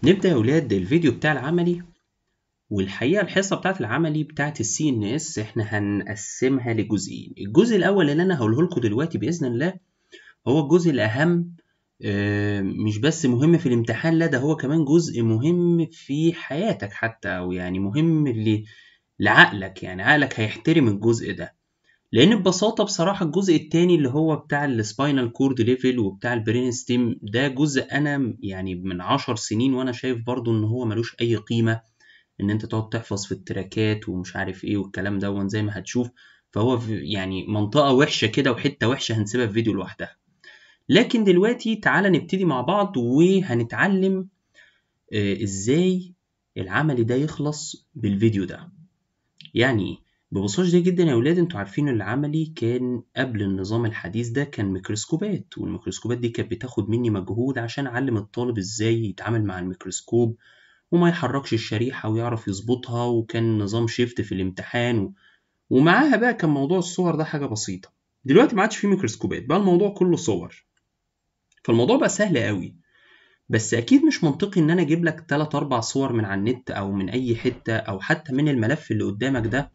نبدأ يا ولاد الفيديو بتاع العملي والحقيقة الحصة بتاعت العملي بتاعت السي ان اس احنا هنقسمها لجزئين الجزء الأول اللي أنا هقوله لكم دلوقتي بإذن الله هو الجزء الأهم آه، مش بس مهم في الامتحان لا ده هو كمان جزء مهم في حياتك حتى أو يعني مهم ل- لعقلك يعني عقلك هيحترم الجزء ده لان ببساطه بصراحه الجزء التاني اللي هو بتاع السباينال كورد ليفل وبتاع البرين ستيم ده جزء انا يعني من عشر سنين وانا شايف برضو ان هو ملوش اي قيمه ان انت تقعد تحفظ في التراكات ومش عارف ايه والكلام ده زي ما هتشوف فهو في- يعني منطقه وحشه كده وحته وحشه هنسيبها في فيديو لوحدها لكن دلوقتي تعالى نبتدي مع بعض وهنتعلم آه، ازاي العمل ده يخلص بالفيديو ده يعني ايه ببساطة شديدة جدا يا ولاد انتوا عارفين ان العملي كان قبل النظام الحديث ده كان ميكروسكوبات والميكروسكوبات دي كانت بتاخد مني مجهود عشان اعلم الطالب ازاي يتعامل مع الميكروسكوب وما يحركش الشريحة ويعرف يظبطها وكان نظام شيفت في الامتحان و... ومعاها بقى كان موضوع الصور ده حاجة بسيطة دلوقتي ما عادش فيه ميكروسكوبات بقى الموضوع كله صور فالموضوع بقى سهل قوي بس اكيد مش منطقي ان انا اجيب لك 3 4 صور من على النت او من اي حتة او حتى من الملف اللي قدامك ده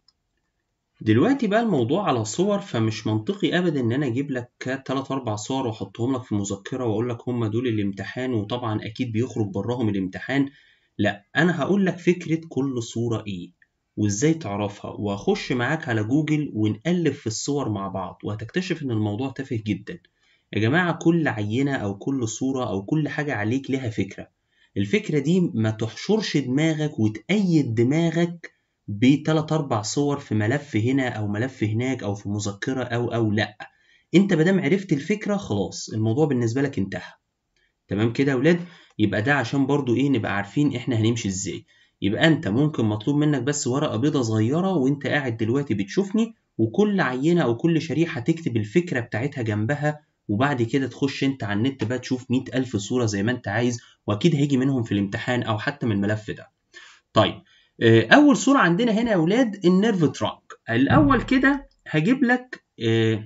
دلوقتي بقى الموضوع على صور فمش منطقي ابدا ان انا اجيب لك 3 4 صور واحطهم لك في مذكره واقول لك هم دول الامتحان وطبعا اكيد بيخرج براهم الامتحان لا انا هقول لك فكره كل صوره ايه وازاي تعرفها وهخش معاك على جوجل ونقلب في الصور مع بعض وهتكتشف ان الموضوع تافه جدا يا جماعه كل عينه او كل صوره او كل حاجه عليك لها فكره الفكره دي ما تحشرش دماغك وتأيد دماغك بتلات أربع صور في ملف هنا أو ملف هناك أو في مذكرة أو أو لأ أنت مادام عرفت الفكرة خلاص الموضوع بالنسبة لك انتهى تمام كده يا ولاد يبقى ده عشان برضو إيه نبقى عارفين إحنا هنمشي إزاي يبقى أنت ممكن مطلوب منك بس ورقة بيضة صغيرة وأنت قاعد دلوقتي بتشوفني وكل عينة أو كل شريحة تكتب الفكرة بتاعتها جنبها وبعد كده تخش أنت على النت بقى تشوف مئة ألف صورة زي ما أنت عايز وأكيد هيجي منهم في الامتحان أو حتى من الملف ده طيب آه، اول صوره عندنا هنا يا اولاد النيرف ترانك الاول كده هجيب لك آه،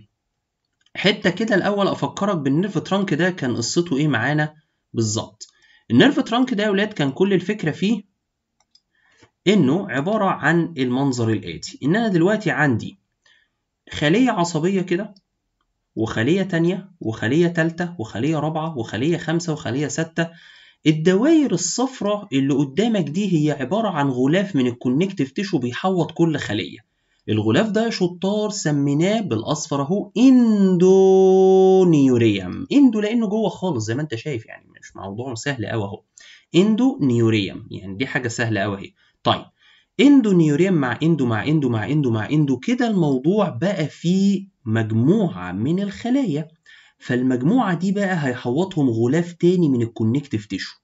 حته كده الاول افكرك بالنيرف ترانك ده كان قصته ايه معانا بالظبط النيرف ترانك ده يا اولاد كان كل الفكره فيه انه عباره عن المنظر الاتي ان انا دلوقتي عندي خليه عصبيه كده وخليه تانية وخليه تالتة وخليه رابعه وخليه خمسة وخليه ستة الدوائر الصفراء اللي قدامك دي هي عبارة عن غلاف من الكونكتيف تيشو بيحوط كل خلية الغلاف ده يا شطار سميناه بالأصفر أهو إندونيوريوم إندو لأنه جوه خالص زي ما أنت شايف يعني مش موضوع سهل أوي أهو إندونيوريوم يعني دي حاجة سهلة أوي أهي طيب إندونيوريوم مع إندو مع إندو مع إندو مع إندو كده الموضوع بقى فيه مجموعة من الخلايا فالمجموعة دي بقى هيحوطهم غلاف تاني من الكونكتيف تيشو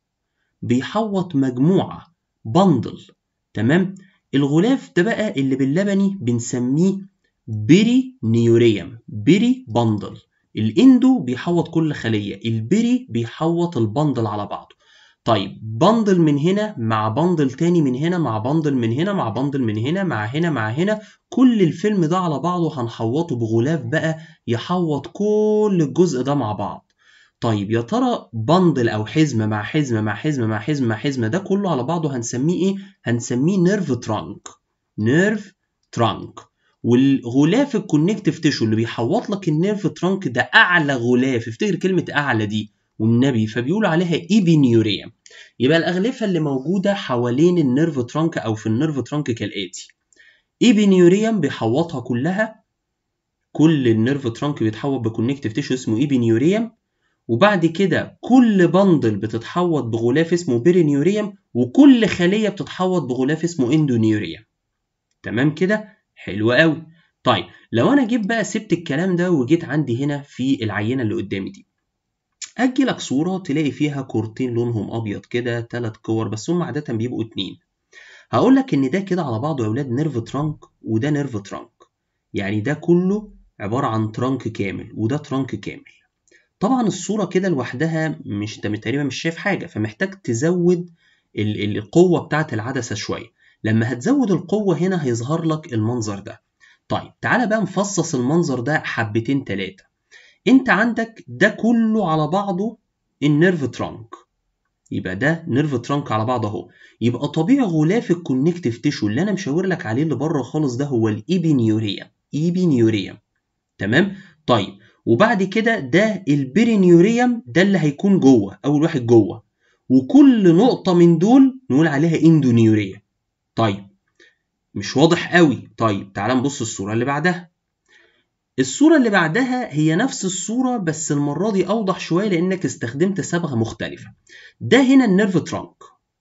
بيحوط مجموعة بندل تمام الغلاف ده بقى اللي باللبني بنسميه بيري نيوريوم بيري بندل الاندو بيحوط كل خلية البيري بيحوط البندل على بعضه طيب بندل من هنا مع بندل تاني من هنا مع بندل من هنا مع بندل من هنا مع هنا مع هنا كل الفيلم ده على بعضه هنحوطه بغلاف بقى يحوط كل الجزء ده مع بعض طيب يا ترى بندل او حزمه مع حزمه مع حزمه مع حزمه مع حزمه ده كله على بعضه هنسميه ايه هنسميه نيرف ترانك نيرف ترانك والغلاف الكونكتيف تيشو اللي بيحوط لك النيرف ترانك ده اعلى غلاف افتكر كلمه اعلى دي والنبي فبيقولوا عليها ايبينيوريوم يبقى الاغلفه اللي موجوده حوالين النيرف ترانك او في النيرف ترانك كالاتي ايبينيوريوم بيحوطها كلها كل النيرف ترانك بيتحوط بكونكتيف تيشو اسمه ايبينيوريوم وبعد كده كل بندل بتتحوط بغلاف اسمه بيرينيوريوم وكل خلية بتتحوط بغلاف اسمه اندونيوريوم تمام كده حلو قوي طيب لو انا جيت بقى سبت الكلام ده وجيت عندي هنا في العينة اللي قدامي دي اجي لك صورة تلاقي فيها كورتين لونهم ابيض كده ثلاث كور بس هم عادة بيبقوا اتنين هقول لك ان ده كده على بعضه يا اولاد نيرف ترانك وده نيرف ترانك يعني ده كله عبارة عن ترانك كامل وده ترانك كامل طبعا الصورة كده لوحدها مش انت تقريبا مش شايف حاجة فمحتاج تزود ال- ال- القوة بتاعة العدسة شوية لما هتزود القوة هنا هيظهر لك المنظر ده طيب تعالى بقى نفصص المنظر ده حبتين تلاتة انت عندك ده كله على بعضه النيرف ترانك يبقى ده نيرف ترانك على بعض اهو يبقى طبيعي غلاف الكونكتيف تيشو اللي انا مشاور لك عليه اللي بره خالص ده هو الايبينيوريا ايبينيوريا تمام طيب وبعد كده ده البيرينيوريوم ده اللي هيكون جوه اول واحد جوه وكل نقطه من دول نقول عليها اندونيوريا طيب مش واضح قوي طيب تعال نبص الصوره اللي بعدها الصورة اللي بعدها هي نفس الصورة بس المرة دي أوضح شوية لأنك استخدمت صبغة مختلفة. ده هنا النيرف ترانك.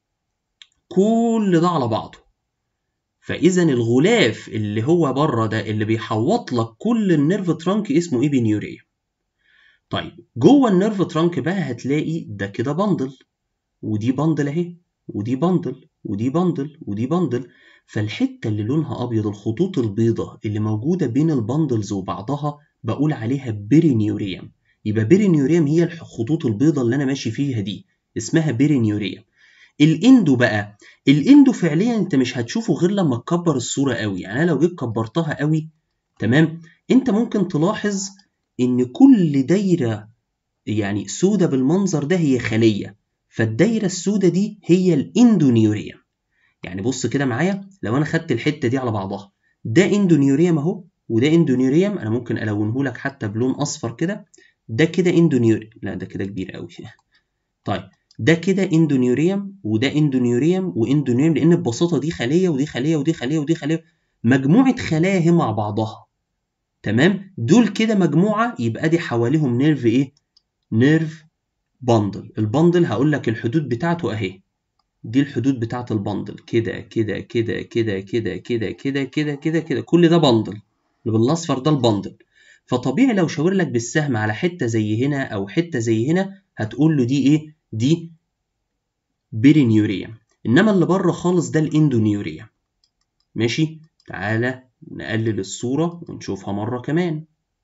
كل ده على بعضه. فإذا الغلاف اللي هو بره ده اللي بيحوط لك كل النيرف ترانك اسمه إيبينيوريا. طيب جوه النيرف ترانك بقى هتلاقي ده كده بندل ودي بندل أهي ودي بندل ودي بندل ودي بندل فالحتة اللي لونها أبيض الخطوط البيضاء اللي موجودة بين البندلز وبعضها بقول عليها بيرينيوريم يبقى بيرينيوريم هي الخطوط البيضاء اللي أنا ماشي فيها دي اسمها بيرينيوريم الاندو بقى الاندو فعليا انت مش هتشوفه غير لما تكبر الصورة قوي يعني أنا لو جيت كبرتها قوي تمام انت ممكن تلاحظ ان كل دايرة يعني سودة بالمنظر ده هي خلية فالدايرة السودة دي هي الاندونيوريم يعني بص كده معايا لو انا خدت الحته دي على بعضها ده اندونيوريوم اهو وده اندونيوريوم انا ممكن الونه لك حتى بلون اصفر كده ده كده اندونيوريوم لا ده كده كبير قوي طيب ده كده اندونيوريوم وده اندونيوريوم واندونيوريوم لان ببساطه دي خليه ودي خليه ودي خليه ودي خليه مجموعه خلايا هي مع بعضها تمام دول كده مجموعه يبقى دي حواليهم نيرف ايه نيرف باندل الباندل هقول لك الحدود بتاعته اهي دي الحدود بتاعة البندل كده كده كده كده كده كده كده كده كده كده كل ده بندل اللي بالاصفر ده البندل فطبيعي لو شاور لك بالسهم على حتة زي هنا أو حتة زي هنا هتقول له دي إيه؟ دي بيرينيوريا إنما اللي بره خالص ده الإندونيوريا ماشي؟ تعالى نقلل الصورة ونشوفها مرة كمان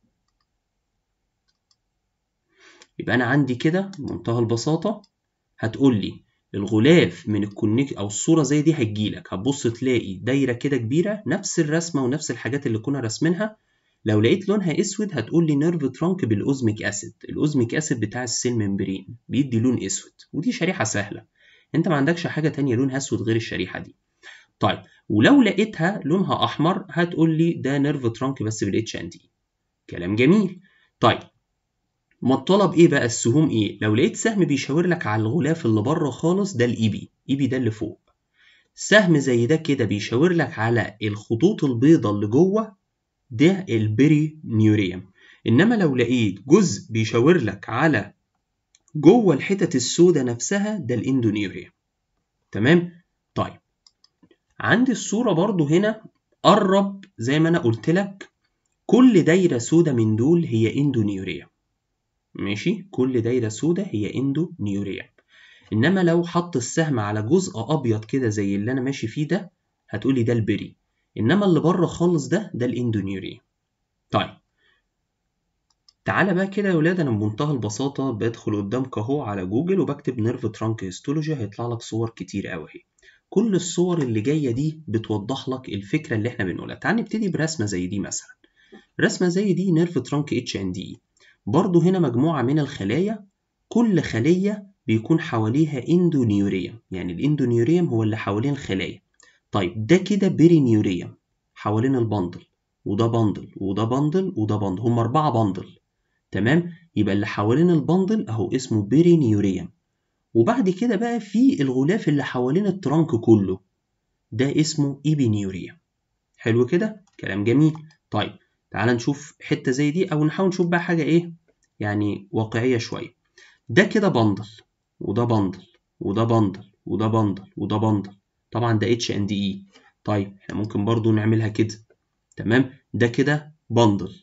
يبقى أنا عندي كده بمنتهى البساطة هتقول لي الغلاف من الكونيك او الصوره زي دي هتجيلك هتبص تلاقي دايره كده كبيره نفس الرسمه ونفس الحاجات اللي كنا راسمينها لو لقيت لونها اسود هتقول لي نيرف ترانك بالاوزميك اسيد الاوزميك اسيد بتاع السيل ممبرين بيدي لون اسود ودي شريحه سهله انت ما عندكش حاجه تانية لونها اسود غير الشريحه دي طيب ولو لقيتها لونها احمر هتقول لي ده نيرف ترانك بس بالاتش ان دي كلام جميل طيب ما الطلب ايه بقى السهوم ايه لو لقيت سهم بيشاور لك على الغلاف اللي بره خالص ده الايبي ايبي ده اللي فوق سهم زي ده كده بيشاور لك على الخطوط البيضاء اللي جوه ده البيري نيوريوم انما لو لقيت جزء بيشاور لك على جوه الحتت السوداء نفسها ده الاندونيوريوم تمام طيب عندي الصورة برضو هنا قرب زي ما انا قلت لك كل دايرة سوداء من دول هي اندونيوريوم ماشي كل دايرة سودة هي اندو نيوريا انما لو حط السهم على جزء ابيض كده زي اللي انا ماشي فيه ده هتقولي ده البري انما اللي بره خالص ده ده الاندونيوريا طيب تعالى بقى كده يا ولاد انا بمنتهى البساطة بدخل قدامك اهو على جوجل وبكتب نيرف ترانك هيستولوجي هيطلع لك صور كتير قوي اهي كل الصور اللي جاية دي بتوضح لك الفكرة اللي احنا بنقولها تعال نبتدي برسمة زي دي مثلا رسمة زي دي نيرف ترانك اتش ان دي برضو هنا مجموعة من الخلايا كل خلية بيكون حواليها اندونيوريوم يعني الاندونيوريوم هو اللي حوالين الخلايا طيب ده كده بيرينيوريوم حوالين البندل وده بندل وده بندل وده بندل هم أربعة بندل تمام يبقى اللي حوالين البندل أهو اسمه بيرينيوريوم وبعد كده بقى في الغلاف اللي حوالين الترنك كله ده اسمه ايبينيوريوم حلو كده كلام جميل طيب تعال نشوف حتة زي دي أو نحاول نشوف بقى حاجة إيه يعني واقعية شوية ده كده بندل وده بندل وده بندل وده بندل وده بندل طبعا ده اتش اند اي طيب احنا ممكن برضو نعملها كده تمام ده كده بندل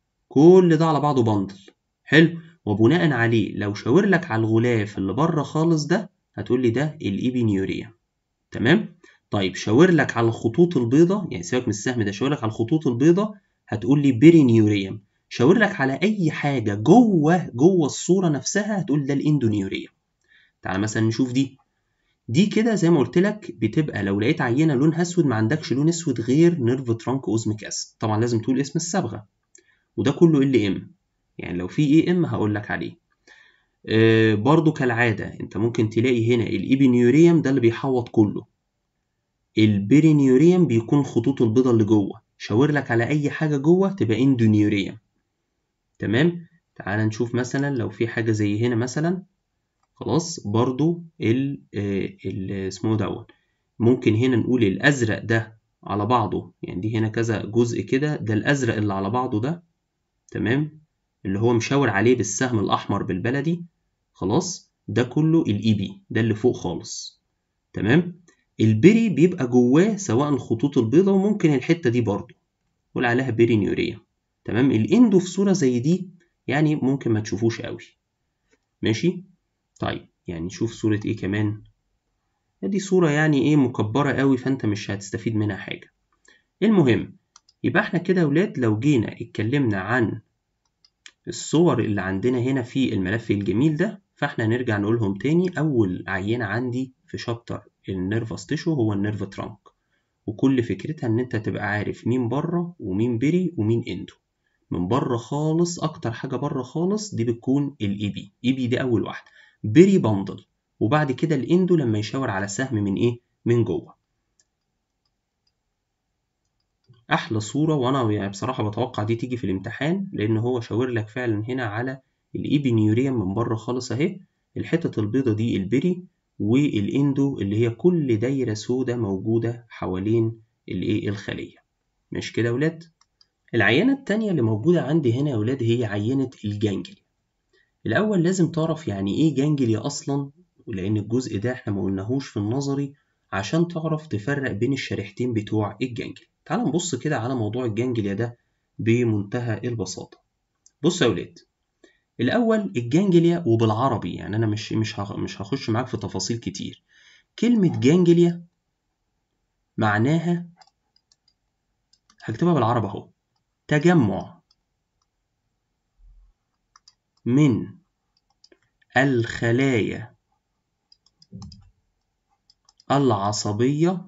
كل ده على بعضه بندل حلو وبناء عليه لو شاور لك على الغلاف اللي بره خالص ده هتقول لي ده الايبينيوريا تمام طيب شاور لك على الخطوط البيضاء يعني سيبك من السهم ده شاور لك على الخطوط البيضاء هتقول لي بيرينيوريوم شاور لك على اي حاجه جوه جوه الصوره نفسها هتقول ده الاندونيوريوم تعال مثلا نشوف دي دي كده زي ما قلت لك بتبقى لو لقيت عينه لونها اسود ما عندكش لون اسود غير نيرف ترانك اوزميك اسيد طبعا لازم تقول اسم الصبغه وده كله ال ام يعني لو في اي ام هقول لك عليه آه برضو كالعادة انت ممكن تلاقي هنا الإيبينيوريوم ده اللي بيحوط كله البيرينيوريوم بيكون خطوط البيضة اللي جوه شاور لك على أي حاجة جوه تبقى اندونيوريوم تمام تعال نشوف مثلا لو في حاجة زي هنا مثلا خلاص برضو ال ال اسمه دون ممكن هنا نقول الأزرق ده على بعضه يعني دي هنا كذا جزء كده ده الأزرق اللي على بعضه ده تمام اللي هو مشاور عليه بالسهم الأحمر بالبلدي خلاص ده كله الإي بي ده اللي فوق خالص تمام البري بيبقى جواه سواء الخطوط البيضاء وممكن الحتة دي برضو نقول عليها بيرينيوريا تمام الاندو في صورة زي دي يعني ممكن ما تشوفوش قوي ماشي طيب يعني نشوف صورة ايه كمان دي صورة يعني ايه مكبرة قوي فانت مش هتستفيد منها حاجة المهم يبقى احنا كده يا ولاد لو جينا اتكلمنا عن الصور اللي عندنا هنا في الملف الجميل ده فاحنا هنرجع نقولهم تاني اول عينة عندي في شابتر النيرفس تيشو هو النيرف ترانك وكل فكرتها ان انت تبقى عارف مين بره ومين بري ومين اندو من بره خالص اكتر حاجه بره خالص دي بتكون الاي بي اي بي دي اول واحده بري بندل وبعد كده الاندو لما يشاور على سهم من ايه من جوه احلى صوره وانا يعني بصراحه بتوقع دي تيجي في الامتحان لان هو شاور لك فعلا هنا على الايبينيوريم من بره خالص اهي الحتت البيضه دي البري والاندو اللي هي كل دايره سودة موجوده حوالين الايه الخليه مش كده يا ولاد العينه التانية اللي موجوده عندي هنا يا ولاد هي عينه الجانجليا الاول لازم تعرف يعني ايه جانجليا اصلا لان الجزء ده احنا ما قلناهوش في النظري عشان تعرف تفرق بين الشريحتين بتوع الجانجليا تعال نبص كده على موضوع الجانجليا ده بمنتهى البساطه بص يا ولاد الاول الجانجليا وبالعربي يعني انا مش مش مش هخش معاك في تفاصيل كتير كلمه جانجليا معناها هكتبها بالعربي اهو تجمع من الخلايا العصبية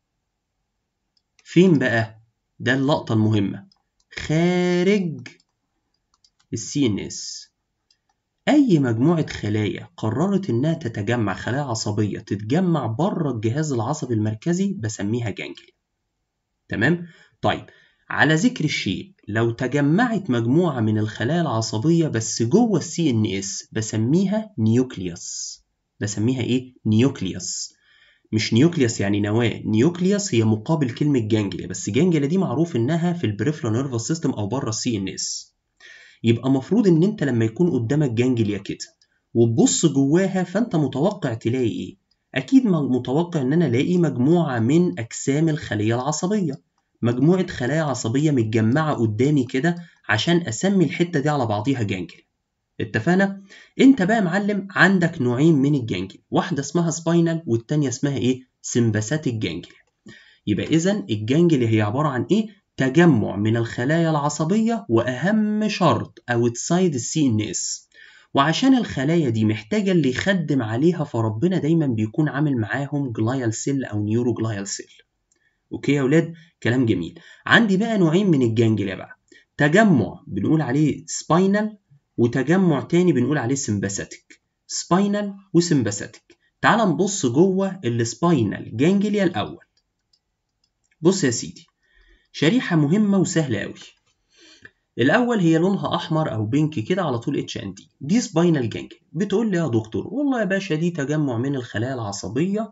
فين بقى؟ ده اللقطة المهمة خارج السي ان اس أي مجموعة خلايا قررت إنها تتجمع خلايا عصبية تتجمع بره الجهاز العصبي المركزي بسميها جانجليا تمام؟ طيب على ذكر الشيء لو تجمعت مجموعة من الخلايا العصبية بس جوه السي ان اس بسميها نيوكليوس بسميها ايه؟ نيوكليوس مش نيوكليوس يعني نواة نيوكليوس هي مقابل كلمة جانجليا بس جانجليا دي معروف انها في البريفرال نيرفس سيستم او بره السي ان اس يبقى مفروض ان انت لما يكون قدامك جانجليا كده وتبص جواها فانت متوقع تلاقي ايه؟ اكيد متوقع ان انا الاقي مجموعة من اجسام الخلية العصبية مجموعة خلايا عصبية متجمعة قدامي كده عشان أسمي الحتة دي على بعضيها جانجلي اتفقنا؟ انت بقى معلم عندك نوعين من الجانجلي واحدة اسمها سباينال والتانية اسمها ايه؟ سمباثيك جانجلي يبقى إذا الجانجلي هي عبارة عن ايه؟ تجمع من الخلايا العصبية وأهم شرط outside السي ان اس وعشان الخلايا دي محتاجة اللي يخدم عليها فربنا دايما بيكون عامل معاهم جلايال سيل أو نيورو جلايال سيل اوكي يا ولاد كلام جميل عندي بقى نوعين من الجانجليا بقى تجمع بنقول عليه سباينال وتجمع تاني بنقول عليه سمباثيك سباينال وسمباثيك تعال نبص جوه السباينال جانجليا الاول بص يا سيدي شريحة مهمة وسهلة قوي الأول هي لونها أحمر أو بينك كده على طول اتش ان دي دي سباينال جانجليا بتقول لي يا دكتور والله يا باشا دي تجمع من الخلايا العصبية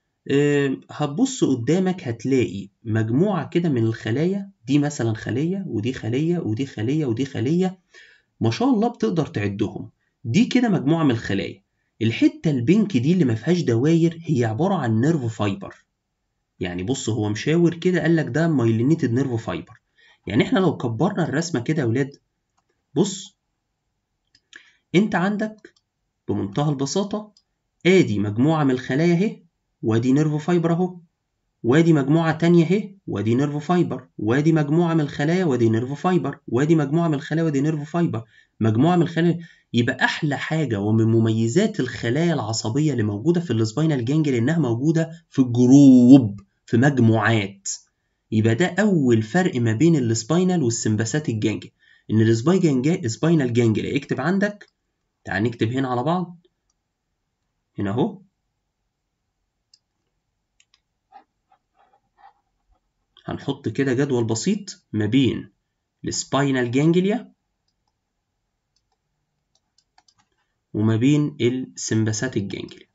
هتبص قدامك هتلاقي مجموعة كده من الخلايا دي مثلا خلية ودي خلية ودي خلية ودي خلية ما شاء الله بتقدر تعدهم دي كده مجموعة من الخلايا الحتة البينك دي اللي ما فيهاش دواير هي عبارة عن نيرف فايبر يعني بص هو مشاور كده قال لك ده مايلينيتد نيرف فايبر يعني احنا لو كبرنا الرسمة كده يا ولاد بص انت عندك بمنتهى البساطة ادي مجموعة من الخلايا اهي وادي نيرف فايبر اهو وادي مجموعة تانية اهي وادي نيرف فايبر وادي مجموعة من الخلايا وادي نيرف فايبر وادي مجموعة من الخلايا وادي نيرف فايبر مجموعة من الخلايا يبقى أحلى حاجة ومن مميزات الخلايا العصبية اللي موجودة في السباينال جانجل إنها موجودة في جروب في مجموعات يبقى ده أول فرق ما بين السباينال والسمباثيك جانجل إن السباينال جانجل اكتب عندك تعال نكتب هنا على بعض هنا اهو هنحط كده جدول بسيط ما بين السباينال جانجليا وما بين السمباثيك جانجليا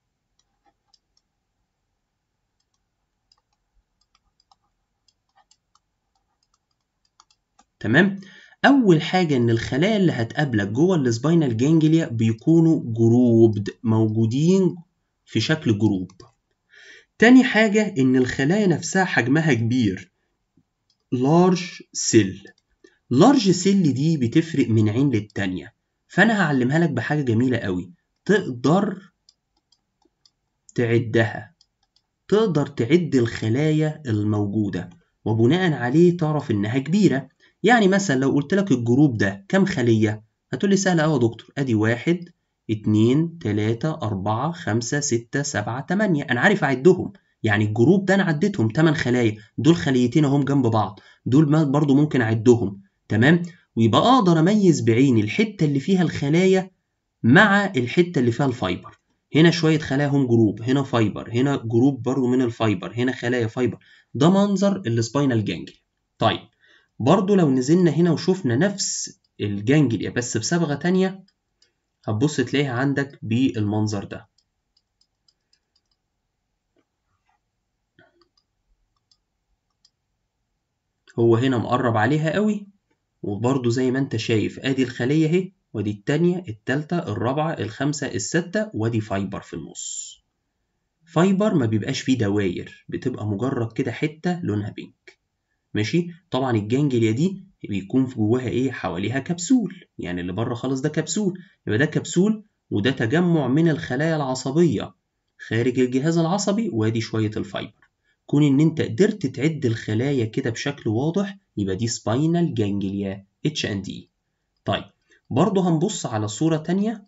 تمام اول حاجه ان الخلايا اللي هتقابلك جوه السباينال جانجليا بيكونوا جروبد موجودين في شكل جروب تاني حاجه ان الخلايا نفسها حجمها كبير لارج سيل لارج سيل دي بتفرق من عين للتانية فانا هعلمها لك بحاجه جميله قوي تقدر تعدها تقدر تعد الخلايا الموجوده وبناء عليه تعرف انها كبيره يعني مثلا لو قلت لك الجروب ده كام خلية هتقول لي سهلة أوي يا دكتور أدي واحد اتنين تلاتة أربعة خمسة ستة سبعة تمانية أنا عارف أعدهم يعني الجروب ده أنا عديتهم تمن خلايا دول خليتين أهم جنب بعض دول برضو ممكن أعدهم تمام ويبقى أقدر أميز بعيني الحتة اللي فيها الخلايا مع الحتة اللي فيها الفايبر هنا شوية خلايا هم جروب هنا فايبر هنا جروب برضو من الفايبر هنا خلايا فايبر ده منظر السباينال جانجلي طيب برضو لو نزلنا هنا وشوفنا نفس الجانجليا بس بصبغة تانية هتبص تلاقيها عندك بالمنظر ده هو هنا مقرب عليها قوي وبرضو زي ما انت شايف ادي الخلية اهي ودي التانية التالتة الرابعة الخامسة الستة ودي فايبر في النص فايبر ما بيبقاش فيه دواير بتبقى مجرد كده حتة لونها بينك ماشي طبعا الجانجليا دي بيكون في جواها ايه حواليها كبسول يعني اللي بره خالص ده كبسول يبقى ده كبسول وده تجمع من الخلايا العصبيه خارج الجهاز العصبي وادي شويه الفايبر كون ان انت قدرت تعد الخلايا كده بشكل واضح يبقى دي سباينال جانجليا اتش اند اي طيب برضه هنبص على صوره تانية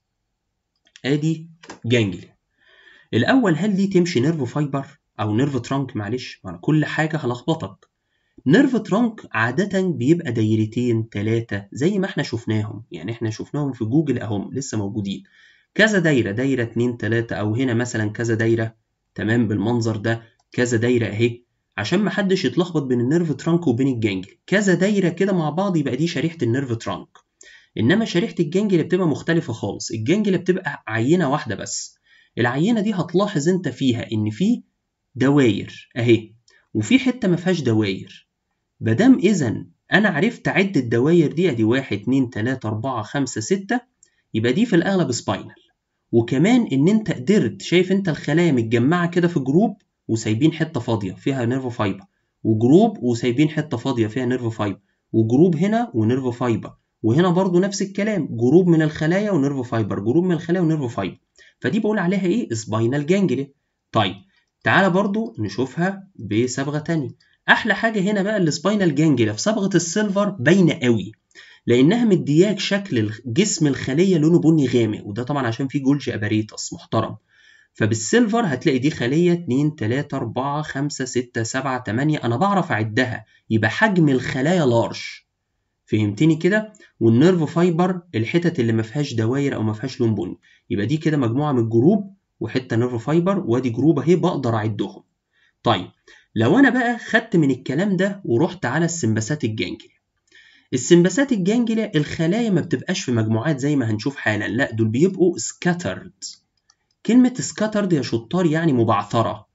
ادي جانجليا الاول هل دي تمشي نيرف فايبر او نيرف ترانك معلش كل حاجه هلخبطك نيرف ترانك عادة بيبقى دايرتين تلاتة زي ما احنا شفناهم يعني احنا شفناهم في جوجل اهم لسه موجودين كذا دايرة دايرة اتنين تلاتة او هنا مثلا كذا دايرة تمام بالمنظر ده كذا دايرة اهي عشان محدش يتلخبط بين النيرف ترانك وبين الجانجل كذا دايرة كده مع بعض يبقى دي شريحة النيرف ترانك انما شريحة الجانجل بتبقى مختلفة خالص الجانجل بتبقى عينة واحدة بس العينة دي هتلاحظ انت فيها ان في دواير اهي وفي حتة ما فيهاش دواير مادام إذا أنا عرفت أعد الدواير دي أدي واحد اتنين تلاتة أربعة خمسة ستة يبقى دي في الأغلب سباينال وكمان إن أنت قدرت شايف أنت الخلايا متجمعة كده في جروب وسايبين حتة فاضية فيها نيرف فايبر وجروب وسايبين حتة فاضية فيها نيرف فايبر وجروب هنا ونيرف فايبر وهنا برضو نفس الكلام جروب من الخلايا ونيرف فايبر جروب من الخلايا ونيرف فايبر فدي بقول عليها ايه سباينال جانجلي طيب تعالى برضو نشوفها بصبغة تانية احلى حاجه هنا بقى السباينال جانجليا في صبغه السيلفر باينه قوي لانها مدياك شكل جسم الخليه لونه بني غامق وده طبعا عشان فيه جولجي اباريتس محترم فبالسيلفر هتلاقي دي خليه 2 3 4 5 6 7 8 انا بعرف اعدها يبقى حجم الخلايا لارج فهمتني كده والنيرف فايبر الحتت اللي ما فيهاش دواير او ما فيهاش لون بني يبقى دي كده مجموعه من الجروب وحته نيرف فايبر وادي جروب اهي بقدر اعدهم طيب لو انا بقى خدت من الكلام ده ورحت على السمباسات الجانجليا السمباسات الجانجليا الخلايا ما بتبقاش في مجموعات زي ما هنشوف حالا لا دول بيبقوا سكاترد كلمة سكاترد يا شطار يعني مبعثرة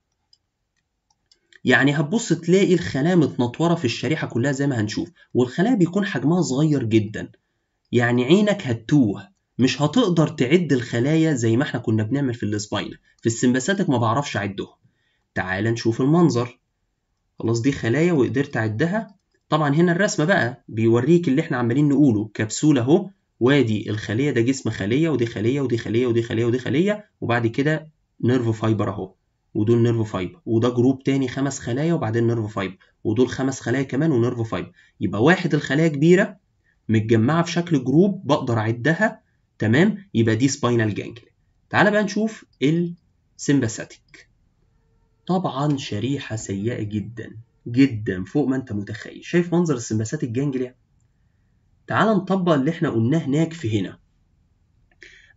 يعني هتبص تلاقي الخلايا متنطورة في الشريحة كلها زي ما هنشوف والخلايا بيكون حجمها صغير جدا يعني عينك هتوه مش هتقدر تعد الخلايا زي ما احنا كنا بنعمل في السباينال في السمباساتك ما بعرفش اعدهم تعال نشوف المنظر خلاص دي خلايا وقدرت اعدها طبعا هنا الرسمه بقى بيوريك اللي احنا عمالين نقوله كبسوله اهو وادي الخليه ده جسم خليه ودي خليه ودي خليه ودي خليه ودي خليه وبعد كده نيرف فايبر اهو ودول نيرف فايبر وده جروب تاني خمس خلايا وبعدين نيرف فايبر ودول خمس خلايا كمان ونيرف فايبر يبقى واحد الخلايا كبيره متجمعه في شكل جروب بقدر اعدها تمام يبقى دي سباينال جانجلي تعال بقى نشوف السمباثيك طبعا شريحة سيئة جدا جدا فوق ما انت متخيل شايف منظر السمباسات الجانجليا تعال نطبق اللي احنا قلناه هناك في هنا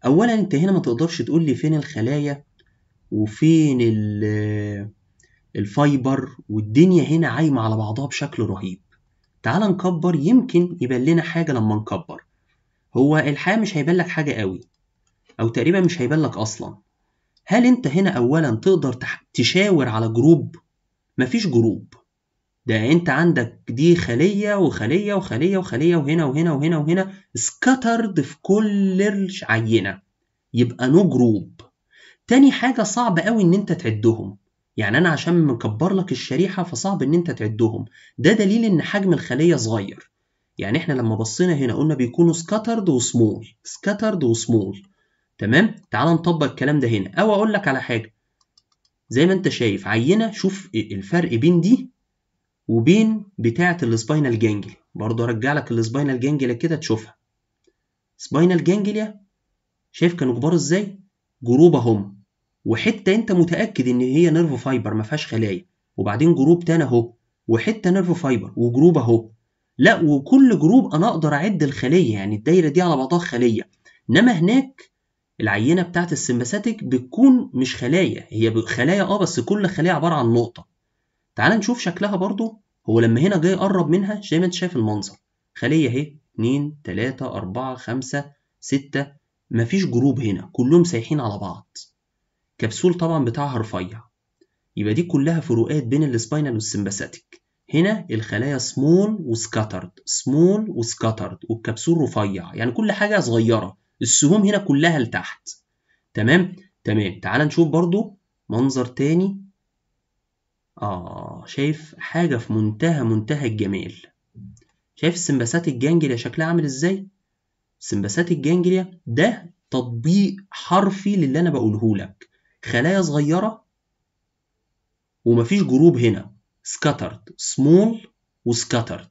اولا انت هنا ما تقدرش تقول لي فين الخلايا وفين ال- الفايبر والدنيا هنا عايمة على بعضها بشكل رهيب تعال نكبر يمكن يبان لنا حاجة لما نكبر هو الحقيقة مش هيبان لك حاجة قوي أو تقريبا مش هيبان لك أصلا هل أنت هنا أولا تقدر تح- تشاور على جروب؟ مفيش جروب ده أنت عندك دي خلية وخلية وخلية وخلية وهنا وهنا وهنا وهنا سكاترد في كل العينة يبقى نو جروب تاني حاجة صعب قوي إن أنت تعدهم يعني أنا عشان مكبر لك الشريحة فصعب إن أنت تعدهم ده دليل إن حجم الخلية صغير يعني إحنا لما بصينا هنا قلنا بيكونوا سكاترد وسمول سكاترد وسمول تمام تعال نطبق الكلام ده هنا أو أقول لك على حاجة زي ما أنت شايف عينة شوف الفرق بين دي وبين بتاعة السباينال جانجليا برضه أرجع لك السباينال جانجليا كده تشوفها سباينال جانجليا شايف كانوا كبار إزاي جروب اهم وحته انت متاكد ان هي نيرف فايبر ما فيهاش خلايا وبعدين جروب تاني اهو وحته نيرف فايبر وجروب اهو لا وكل جروب انا اقدر اعد الخليه يعني الدايره دي على بعضها خليه انما هناك العينه بتاعت السمباثيك بتكون مش خلايا هي خلايا اه بس كل خليه عباره عن نقطه تعال نشوف شكلها برضو هو لما هنا جاي يقرب منها زي ما انت شايف المنظر خليه اهي 2 3 4 5 6 مفيش جروب هنا كلهم سايحين على بعض كبسول طبعا بتاعها رفيع يبقى دي كلها فروقات بين السباينال والسمباثيك هنا الخلايا سمول وسكاترد سمول وسكاترد والكبسول رفيع يعني كل حاجه صغيره السهوم هنا كلها لتحت تمام تمام تعال نشوف برضو منظر تاني اه شايف حاجه في منتهى منتهى الجمال شايف السمباثيك جانجليا شكلها عامل ازاي سمباثيك جانجليا ده تطبيق حرفي للي انا بقوله لك خلايا صغيره ومفيش جروب هنا سكاترد سمول وسكاترد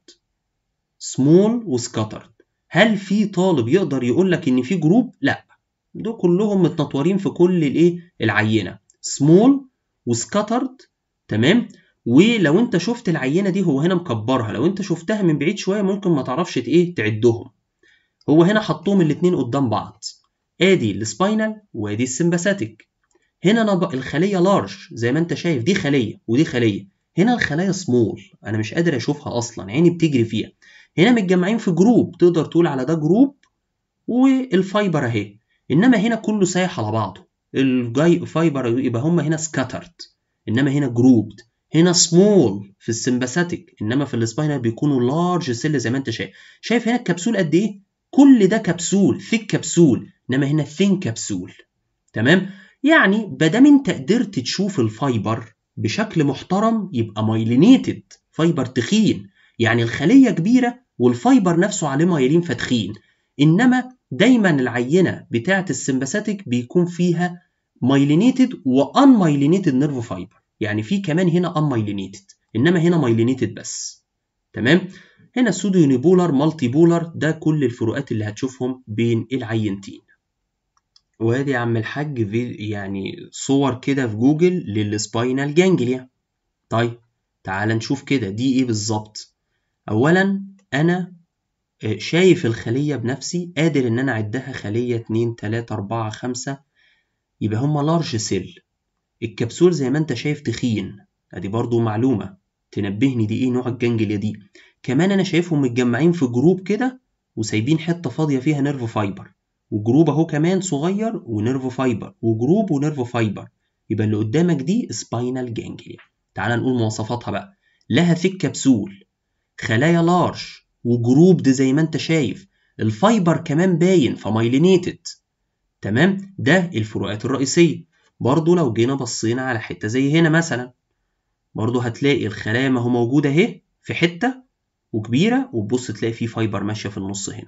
سمول وسكاترد هل في طالب يقدر يقول لك ان في جروب لا دول كلهم متنطورين في كل الايه العينه سمول وسكاترد تمام ولو انت شفت العينه دي هو هنا مكبرها لو انت شفتها من بعيد شويه ممكن ما تعرفش ايه تعدهم هو هنا حطهم الاتنين قدام بعض ادي السباينال وادي السمباثيك هنا انا بقى الخليه لارج زي ما انت شايف دي خليه ودي خليه هنا الخلايا سمول انا مش قادر اشوفها اصلا عيني بتجري فيها هنا متجمعين في جروب تقدر تقول على ده جروب والفايبر اهي انما هنا كله سايح على بعضه الجاي فايبر يبقى هم هنا سكاترد انما هنا جروبد هنا سمول في السمباثيك انما في السباينال بيكونوا لارج سيل زي ما انت شايف شايف هنا الكبسول قد ايه كل ده كبسول ثيك كبسول انما هنا ثين كبسول تمام يعني بدام انت قدرت تشوف الفايبر بشكل محترم يبقى مايلينيتد فايبر تخين يعني الخليه كبيره والفايبر نفسه عليه مايلين فتخين انما دايما العينه بتاعه السمباثيك بيكون فيها مايلينيتد وان مايلينيتد نيرف فايبر يعني في كمان هنا ان مايلينيتد انما هنا مايلينيتد بس تمام هنا سودو يونيبولار مالتي بولار ده كل الفروقات اللي هتشوفهم بين العينتين وادي يا عم الحاج في يعني صور كده في جوجل للسباينال جانجليا طيب تعال نشوف كده دي ايه بالظبط اولا انا شايف الخلية بنفسي قادر ان انا اعدها خلية 2 3 4 5 يبقى هما لارج سيل الكبسول زي ما انت شايف تخين ادي برضو معلومة تنبهني دي ايه نوع الجانجليا دي كمان انا شايفهم متجمعين في جروب كده وسايبين حتة فاضية فيها نيرف فايبر وجروب اهو كمان صغير ونيرف فايبر وجروب ونيرف فايبر يبقى اللي قدامك دي سباينال جانجليا تعال نقول مواصفاتها بقى لها ثيك كبسول خلايا لارج وجروب ده زي ما انت شايف الفايبر كمان باين فمايلينيتد تمام ده الفروقات الرئيسية برضو لو جينا بصينا على حتة زي هنا مثلا برضو هتلاقي الخلايا ما هو موجودة اهي في حتة وكبيرة وتبص تلاقي في فايبر ماشية في النص هنا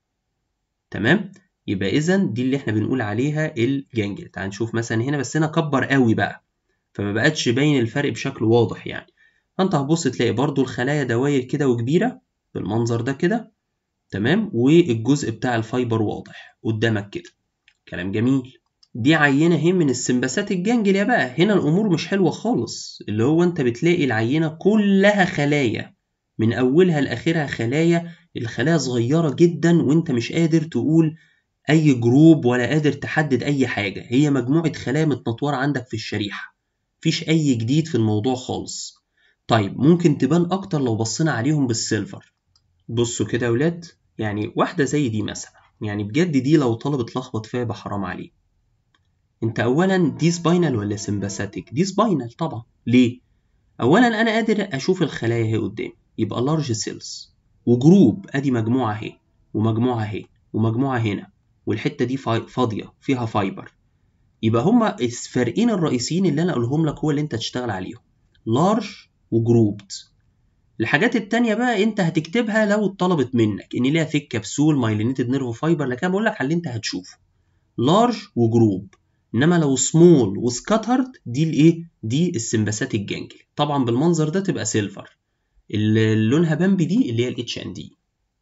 تمام يبقى اذا دي اللي احنا بنقول عليها الجانجل تعال نشوف مثلا هنا بس هنا كبر قوي بقى فما بقتش باين الفرق بشكل واضح يعني فانت هتبص تلاقي برضو الخلايا دواير كده وكبيرة بالمنظر ده كده تمام والجزء بتاع الفايبر واضح قدامك كده كلام جميل دي عينة اهي من السمباثيك جانجليا بقى هنا الأمور مش حلوة خالص اللي هو أنت بتلاقي العينة كلها خلايا من أولها لآخرها خلايا الخلايا صغيرة جدا وأنت مش قادر تقول اي جروب ولا قادر تحدد اي حاجه هي مجموعه خلايا متنطوره عندك في الشريحه مفيش اي جديد في الموضوع خالص طيب ممكن تبان اكتر لو بصينا عليهم بالسيلفر بصوا كده يا ولاد يعني واحده زي دي مثلا يعني بجد دي لو طالب اتلخبط فيها يبقى حرام عليه انت اولا دي سباينال ولا سمباثيك دي سباينال طبعا ليه اولا انا قادر اشوف الخلايا اهي قدامي يبقى لارج سيلز وجروب ادي مجموعه اهي ومجموعه اهي ومجموعه هنا والحته دي فاضيه فيها فايبر يبقى هما الفرقين الرئيسيين اللي انا اقولهم لك هو اللي انت تشتغل عليهم لارج وجروبد الحاجات التانية بقى انت هتكتبها لو اتطلبت منك ان ليها ثيك كبسول مايلينيتد نيرف فايبر لكن بقول لك على اللي انت هتشوفه لارج وجروب انما لو سمول وسكاترد دي الايه دي السمباثيك جانجلي طبعا بالمنظر ده تبقى سيلفر اللي لونها بامبي دي اللي هي الاتش ان دي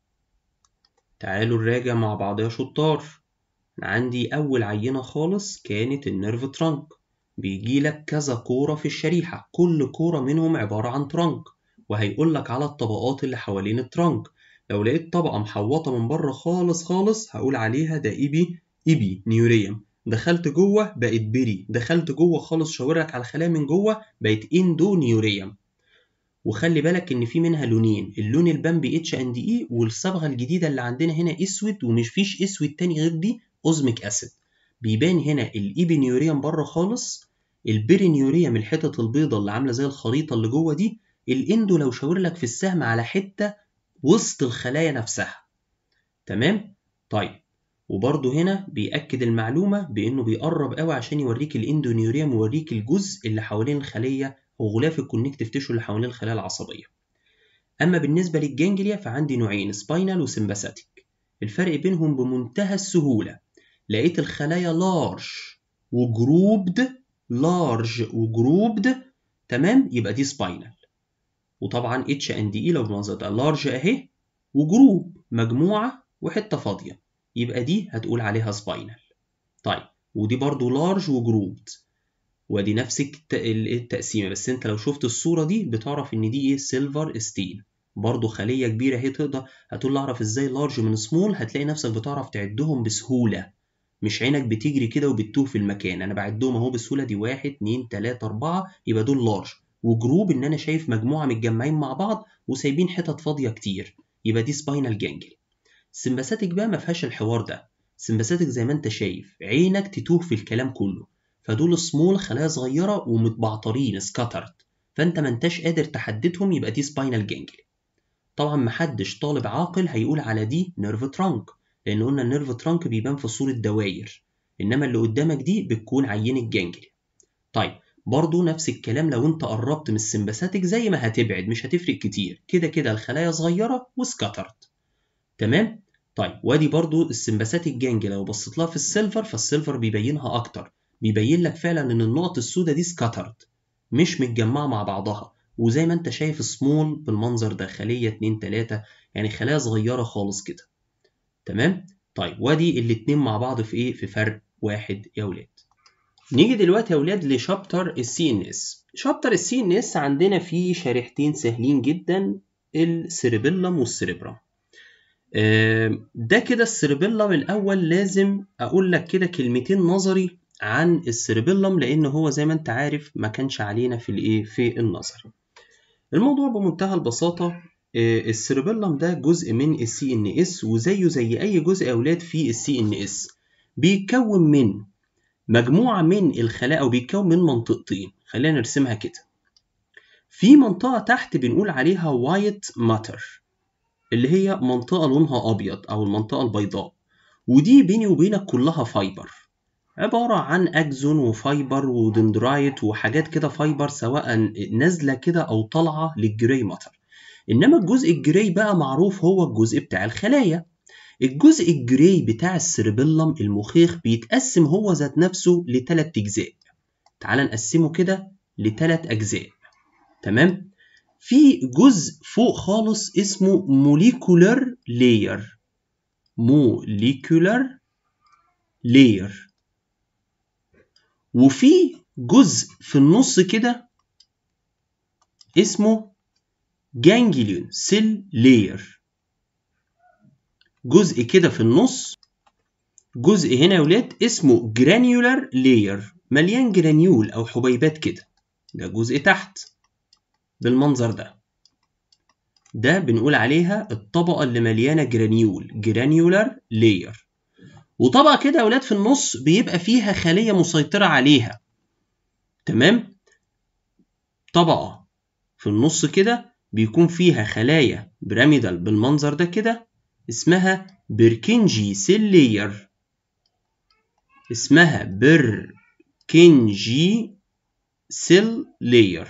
تعالوا نراجع مع بعض يا شطار عندي اول عينه خالص كانت النيرف ترانك بيجي لك كذا كوره في الشريحه كل كوره منهم عباره عن ترانك وهيقول لك على الطبقات اللي حوالين الترانك لو لقيت طبقه محوطه من بره خالص خالص هقول عليها ده ايبي ايبي نيوريوم دخلت جوه بقت بيري دخلت جوه خالص شاورك على الخلايا من جوه بقت اندو نيوريوم وخلي بالك ان في منها لونين اللون البامبي اتش اند اي والصبغه الجديده اللي عندنا هنا اسود ومش فيش اسود تاني غير دي اوزميك اسيد بيبان هنا الايبينيوريوم بره خالص البيرينيوريوم الحتت البيضه اللي عامله زي الخريطه اللي جوه دي الاندو لو شاور لك في السهم على حته وسط الخلايا نفسها تمام طيب وبرضه هنا بيأكد المعلومة بإنه بيقرب قوي عشان يوريك الاندونيوريوم ويوريك الجزء اللي حوالين الخلية أو غلاف الكونكتيف تيشو اللي حوالين الخلايا العصبية. أما بالنسبة للجانجليا فعندي نوعين سباينال وسمباثيك. الفرق بينهم بمنتهى السهولة. لقيت الخلايا لارج وجروبد لارج وجروبد تمام يبقى دي سباينال. وطبعا اتش ان دي اي لو بالمنظر ده لارج اهي وجروب مجموعة وحتة فاضية. يبقى دي هتقول عليها سباينال طيب ودي برضو لارج وجروبد ودي نفس التقسيمه بس انت لو شفت الصوره دي بتعرف ان دي ايه سيلفر ستيل برضو خليه كبيره هي تقدر هتقول لي اعرف ازاي لارج من سمول هتلاقي نفسك بتعرف تعدهم بسهوله مش عينك بتجري كده وبتتوه في المكان انا بعدهم اهو بسهوله دي واحد اتنين تلاته اربعه يبقى دول لارج وجروب ان انا شايف مجموعه متجمعين مع بعض وسايبين حتت فاضيه كتير يبقى دي سباينال جانجلي السمباثيك بقى ما فيهاش الحوار ده السمباثيك زي ما انت شايف عينك تتوه في الكلام كله فدول سمول خلايا صغيره ومتبعترين سكاترد فانت ما انتش قادر تحددهم يبقى دي سباينال جانجلي طبعا محدش طالب عاقل هيقول على دي نيرف ترانك لان قلنا النيرف ترانك بيبان في صوره دواير انما اللي قدامك دي بتكون عينه جانجلي طيب برضو نفس الكلام لو انت قربت من السمباثيك زي ما هتبعد مش هتفرق كتير كده كده الخلايا صغيره وسكاترد تمام طيب وادي برضو السمباثيك جانج لو بصيت لها في السيلفر فالسيلفر بيبينها اكتر بيبين لك فعلا ان النقط السوداء دي سكاترد مش متجمعه مع بعضها وزي ما انت شايف سمول بالمنظر ده خليه 2 3 يعني خلايا صغيره خالص كده تمام طيب وادي الاتنين مع بعض في ايه في فرق واحد يا ولاد نيجي دلوقتي يا ولاد لشابتر السي ان اس شابتر السي ان اس عندنا فيه شريحتين سهلين جدا السيربيلم والسيربرام ده كده السيربيلم الأول لازم أقول لك كده كلمتين نظري عن السيربيلم لأن هو زي ما أنت عارف ما كانش علينا في الإيه في النظر. الموضوع بمنتهى البساطة السيربيلم ده جزء من السي ان اس وزيه زي أي جزء أولاد في السي ان اس بيتكون من مجموعة من الخلايا أو بيتكون من منطقتين خلينا نرسمها كده. في منطقة تحت بنقول عليها وايت ماتر اللي هي منطقة لونها أبيض أو المنطقة البيضاء ودي بيني وبينك كلها فايبر عبارة عن أكزون وفايبر ودندرايت وحاجات كده فايبر سواء نازلة كده أو طالعة للجراي ماتر إنما الجزء الجراي بقى معروف هو الجزء بتاع الخلايا الجزء الجراي بتاع السيربيلم المخيخ بيتقسم هو ذات نفسه لتلات أجزاء تعال نقسمه كده لتلات أجزاء تمام في جزء فوق خالص اسمه موليكولر لاير موليكولر لاير وفي جزء في النص كده اسمه جانجليون سيل لاير جزء كده في النص جزء هنا يا ولاد اسمه جرانيولار لاير مليان جرانيول او حبيبات كده ده جزء تحت بالمنظر ده ده بنقول عليها الطبقة اللي مليانة جرانيول جرانيولار لاير وطبقة كده يا ولاد في النص بيبقى فيها خلية مسيطرة عليها تمام طبقة في النص كده بيكون فيها خلايا بيراميدال بالمنظر ده كده اسمها بيركنجي سيل لاير اسمها بيركنجي سيل لاير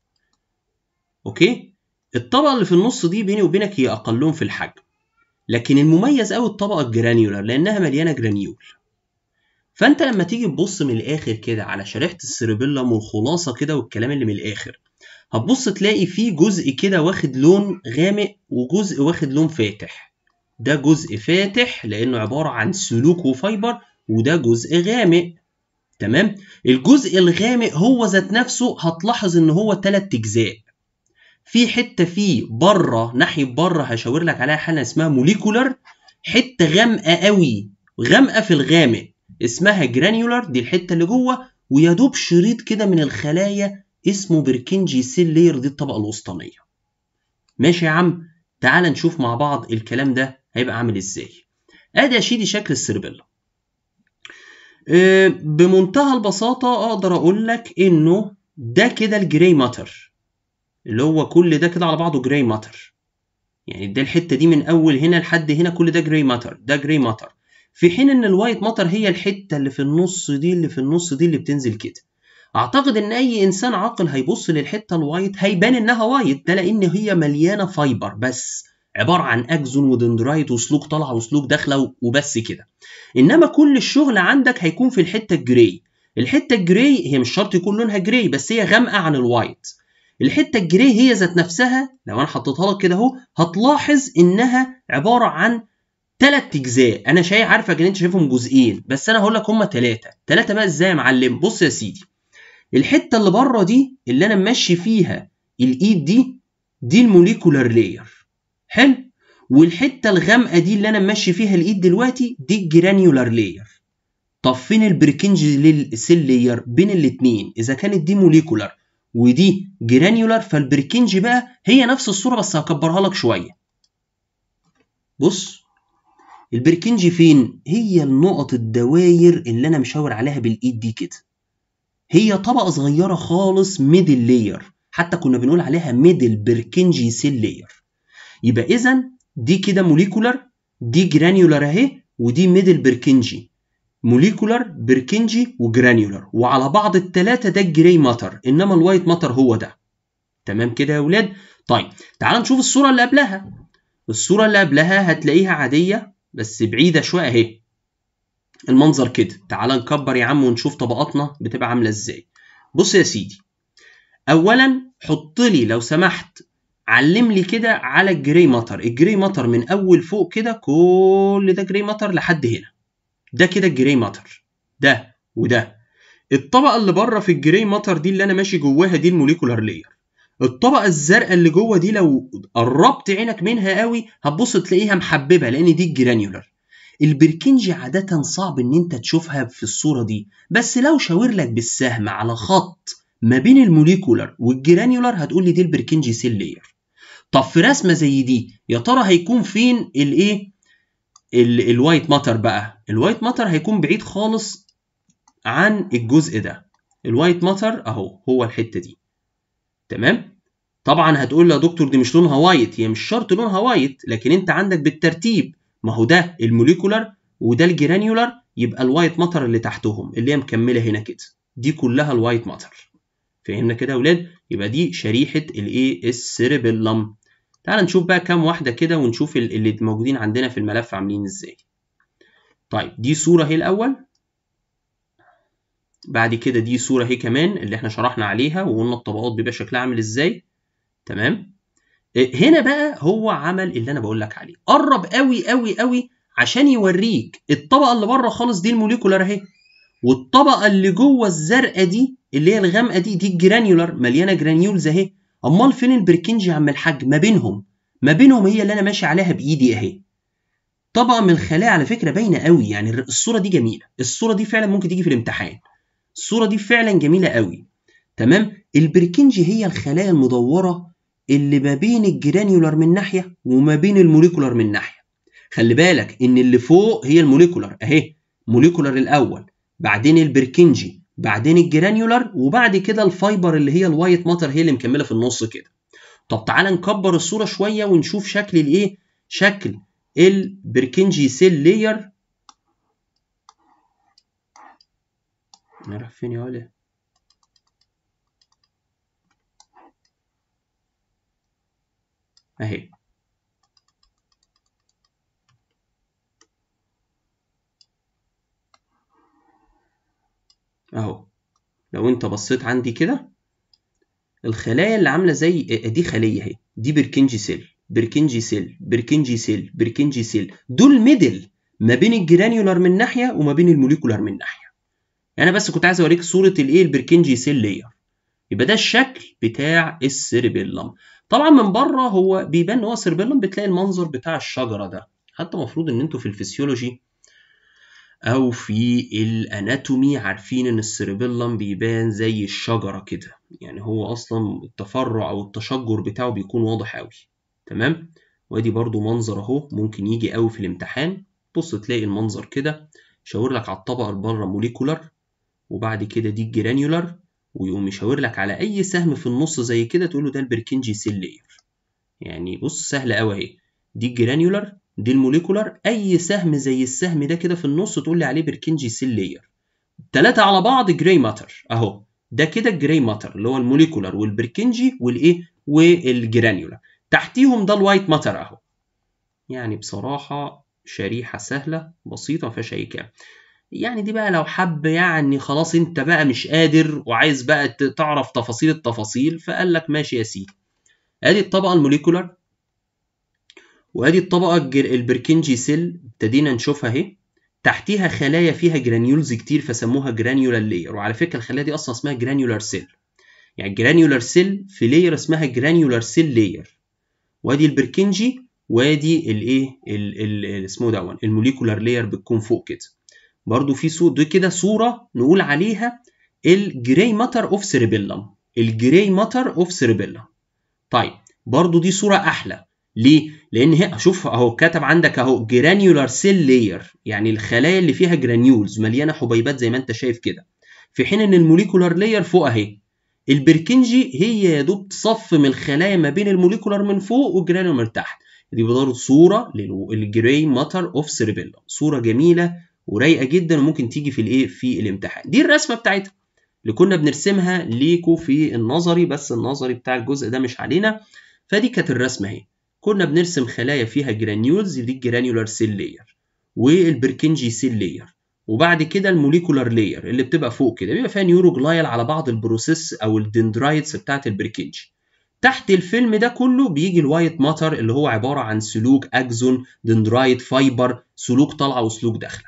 اوكي الطبقة اللي في النص دي بيني وبينك هي أقلهم في الحجم لكن المميز أوي الطبقة الجرانيولار لأنها مليانة جرانيول فأنت لما تيجي تبص من الآخر كده على شريحة السيربيلم والخلاصة كده والكلام اللي من الآخر هتبص تلاقي فيه جزء كده واخد لون غامق وجزء واخد لون فاتح ده جزء فاتح لأنه عبارة عن سلوك وفايبر وده جزء غامق تمام الجزء الغامق هو ذات نفسه هتلاحظ ان هو تلات اجزاء في حته فيه بره ناحيه بره هشاور لك عليها حاله اسمها موليكولر حته غامقه قوي غامقه في الغامق اسمها جرانيولار دي الحته اللي جوه ويا دوب شريط كده من الخلايا اسمه بركنجي سيل لير دي الطبقه الوسطانيه ماشي يا عم تعال نشوف مع بعض الكلام ده هيبقى عامل ازاي ادي يا سيدي شكل السيربيلا بمنتهى البساطة أقدر أقول لك إنه ده كده الجراي ماتر اللي هو كل ده كده على بعضه جراي ماتر يعني ده الحتة دي من أول هنا لحد هنا كل ده جراي ماتر ده جراي ماتر في حين إن الوايت ماتر هي الحتة اللي في النص دي اللي في النص دي اللي بتنزل كده أعتقد إن أي إنسان عاقل هيبص للحتة الوايت هيبان إنها وايت ده لأن هي مليانة فايبر بس عبارة عن أكزون ودندرايت وسلوك طالعة وسلوك داخلة وبس كده انما كل الشغل عندك هيكون في الحته الجراي الحته الجراي هي مش شرط يكون لونها جراي بس هي غامقه عن الوايت الحته الجراي هي ذات نفسها لو انا حطيتها لك كده اهو هتلاحظ انها عباره عن ثلاث اجزاء انا شايف عارفك ان انت شايفهم جزئين بس انا هقول لك هم ثلاثه ثلاثه بقى ازاي يا معلم بص يا سيدي الحته اللي بره دي اللي انا ماشي فيها الايد دي دي الموليكولار لاير حلو والحته الغامقه دي اللي انا ماشي فيها الايد دلوقتي دي الجرانيولار لاير طب فين البركنجي سيل لاير بين الاثنين اذا كانت دي موليكولار ودي جرانيولار فالبركنجي بقى هي نفس الصوره بس هكبرها لك شويه بص البركنجي فين هي النقط الدواير اللي انا مشاور عليها بالايد دي كده هي طبقه صغيره خالص ميدل لاير حتى كنا بنقول عليها ميدل بركنجي سيل لاير يبقى اذا دي كده موليكولار دي جرانيولار اهي ودي ميدل بركنجي موليكولار بركنجي وجرانيولار وعلى بعض التلاتة ده الجراي ماتر انما الوايت ماتر هو ده تمام كده يا ولاد طيب تعال نشوف الصورة اللي قبلها الصورة اللي قبلها هتلاقيها عادية بس بعيدة شوية اهي المنظر كده تعال نكبر يا عم ونشوف طبقاتنا بتبقى عاملة ازاي بص يا سيدي اولا حط لي لو سمحت علم لي كده على الجري ماتر الجري ماتر من اول فوق كده كل ده جري ماتر لحد هنا ده كده الجري ماتر ده وده الطبقه اللي بره في الجري ماتر دي اللي انا ماشي جواها دي الموليكولار لاير الطبقه الزرقاء اللي جوه دي لو قربت عينك منها قوي هتبص تلاقيها محببه لان دي الجرانيولار البركنجي عادة صعب ان انت تشوفها في الصورة دي بس لو شاور لك بالسهم على خط ما بين الموليكولار والجرانيولار هتقول لي دي البركنجي سيل لاير طب في رسمه زي دي يا ترى هيكون فين الايه الوايت ماتر بقى الوايت ماتر هيكون بعيد خالص عن الجزء ده الوايت ماتر اهو هو الحته دي تمام طبعا هتقول لي يا دكتور دي مش لونها وايت هي مش شرط لونها وايت لكن انت عندك بالترتيب ما هو ده الموليكولار وده الجرانيولار يبقى الوايت ماتر اللي تحتهم اللي هي مكمله هنا كده دي كلها الوايت ماتر فهمنا كده يا ولاد يبقى دي شريحه الايه السيربيلم تعال نشوف بقى كام واحده كده ونشوف اللي موجودين عندنا في الملف عاملين ازاي طيب دي صوره اهي الاول بعد كده دي صوره اهي كمان اللي احنا شرحنا عليها وقلنا الطبقات بيبقى شكلها عامل ازاي تمام هنا بقى هو عمل اللي انا بقول لك عليه قرب قوي قوي قوي عشان يوريك الطبقه اللي بره خالص دي الموليكولار اهي والطبقه اللي جوه الزرقاء دي اللي هي الغامقه دي دي الجرانيولار مليانه جرانيولز اهي امال فين البركنجي يا عم الحاج ما بينهم ما بينهم هي اللي انا ماشي عليها بايدي اهي طبقه من الخلايا على فكره باينه قوي يعني الصوره دي جميله الصوره دي فعلا ممكن تيجي في الامتحان الصوره دي فعلا جميله قوي تمام البركنجي هي الخلايا المدوره اللي ما بين الجرانيولار من ناحيه وما بين الموليكولار من ناحيه خلي بالك ان اللي فوق هي الموليكولار اهي موليكولار الاول بعدين البركنجي بعدين الجرانيولار وبعد كده الفايبر اللي هي الوايت ماتر هي اللي مكمله في النص كده طب تعالى نكبر الصوره شويه ونشوف شكل الايه شكل البركنجي سيل لاير نروح فين يا ولا اهي اهو لو انت بصيت عندي كده الخلايا اللي عامله زي دي خليه اهي دي بركنجي سيل بركنجي سيل بركنجي سيل بركنجي سيل دول ميدل ما بين الجرانيولار من ناحيه وما بين الموليكولار من ناحيه انا بس كنت عايز اوريك صوره الايه البركنجي سيل لاير يبقى ده الشكل بتاع السيربيلم طبعا من بره هو بيبان ان هو سيربيلم بتلاقي المنظر بتاع الشجره ده حتى المفروض ان انتوا في الفسيولوجي او في الاناتومي عارفين ان السيربيلم بيبان زي الشجره كده يعني هو اصلا التفرع او التشجر بتاعه بيكون واضح قوي تمام وادي برضو منظر اهو ممكن يجي قوي في الامتحان بص تلاقي المنظر كده شاور لك على الطبقه اللي بره موليكولار وبعد كده دي الجرانيولار ويقوم يشاور لك على اي سهم في النص زي كده تقول له ده البركنجي سيل لاير يعني بص سهله قوي اهي دي الجرانيولار دي الموليكولار اي سهم زي السهم ده كده في النص تقول لي عليه بركنجي سيل لاير ثلاثه على بعض جراي ماتر اهو ده كده الجراي ماتر اللي هو الموليكولار والبركنجي والايه والجرانيولار تحتيهم ده الوايت ماتر اهو يعني بصراحه شريحه سهله بسيطه ما فيهاش اي كلام يعني دي بقى لو حب يعني خلاص انت بقى مش قادر وعايز بقى تعرف تفاصيل التفاصيل فقال لك ماشي يا سيدي ادي الطبقه الموليكولار وادي الطبقه البركنجي سيل ابتدينا نشوفها اهي تحتيها خلايا فيها جرانيولز كتير فسموها جرانيولار لاير وعلى فكره الخلايا دي اصلا اسمها جرانيولار سيل يعني الجرانيولار سيل في لاير اسمها جرانيولار سيل لاير وادي البركنجي وادي الايه اسمه دون الموليكولار لاير بتكون فوق كده برضو في صوره دي كده صوره نقول عليها الجراي ماتر اوف سيربيلم الجراي ماتر اوف سيربيلم طيب برضو دي صوره احلى ليه لان هي شوف اهو كتب عندك اهو جرانيولار سيل لاير يعني الخلايا اللي فيها جرانيولز مليانه حبيبات زي ما انت شايف كده في حين ان الموليكولار لاير فوق اهي البركنجي هي يا دوب صف من الخلايا ما بين الموليكولار من فوق والجرانيولار من تحت دي برضه صوره للجراي ماتر اوف سيربيلم صوره جميله ورايقه جدا وممكن تيجي في الايه في الامتحان دي الرسمه بتاعتها اللي كنا بنرسمها ليكوا في النظري بس النظري بتاع الجزء ده مش علينا فدي كانت الرسمه اهي كنا بنرسم خلايا فيها جرانيولز دي الجرانيولار سيل لاير والبركنجي سيل لاير وبعد كده الموليكولار لاير اللي بتبقى فوق كده بيبقى فيها نيوروجلايل على بعض البروسيس او الدندرايتس بتاعت البركنجي تحت الفيلم ده كله بيجي الوايت ماتر اللي هو عباره عن سلوك اكزون دندرايت فايبر سلوك طالعه وسلوك داخله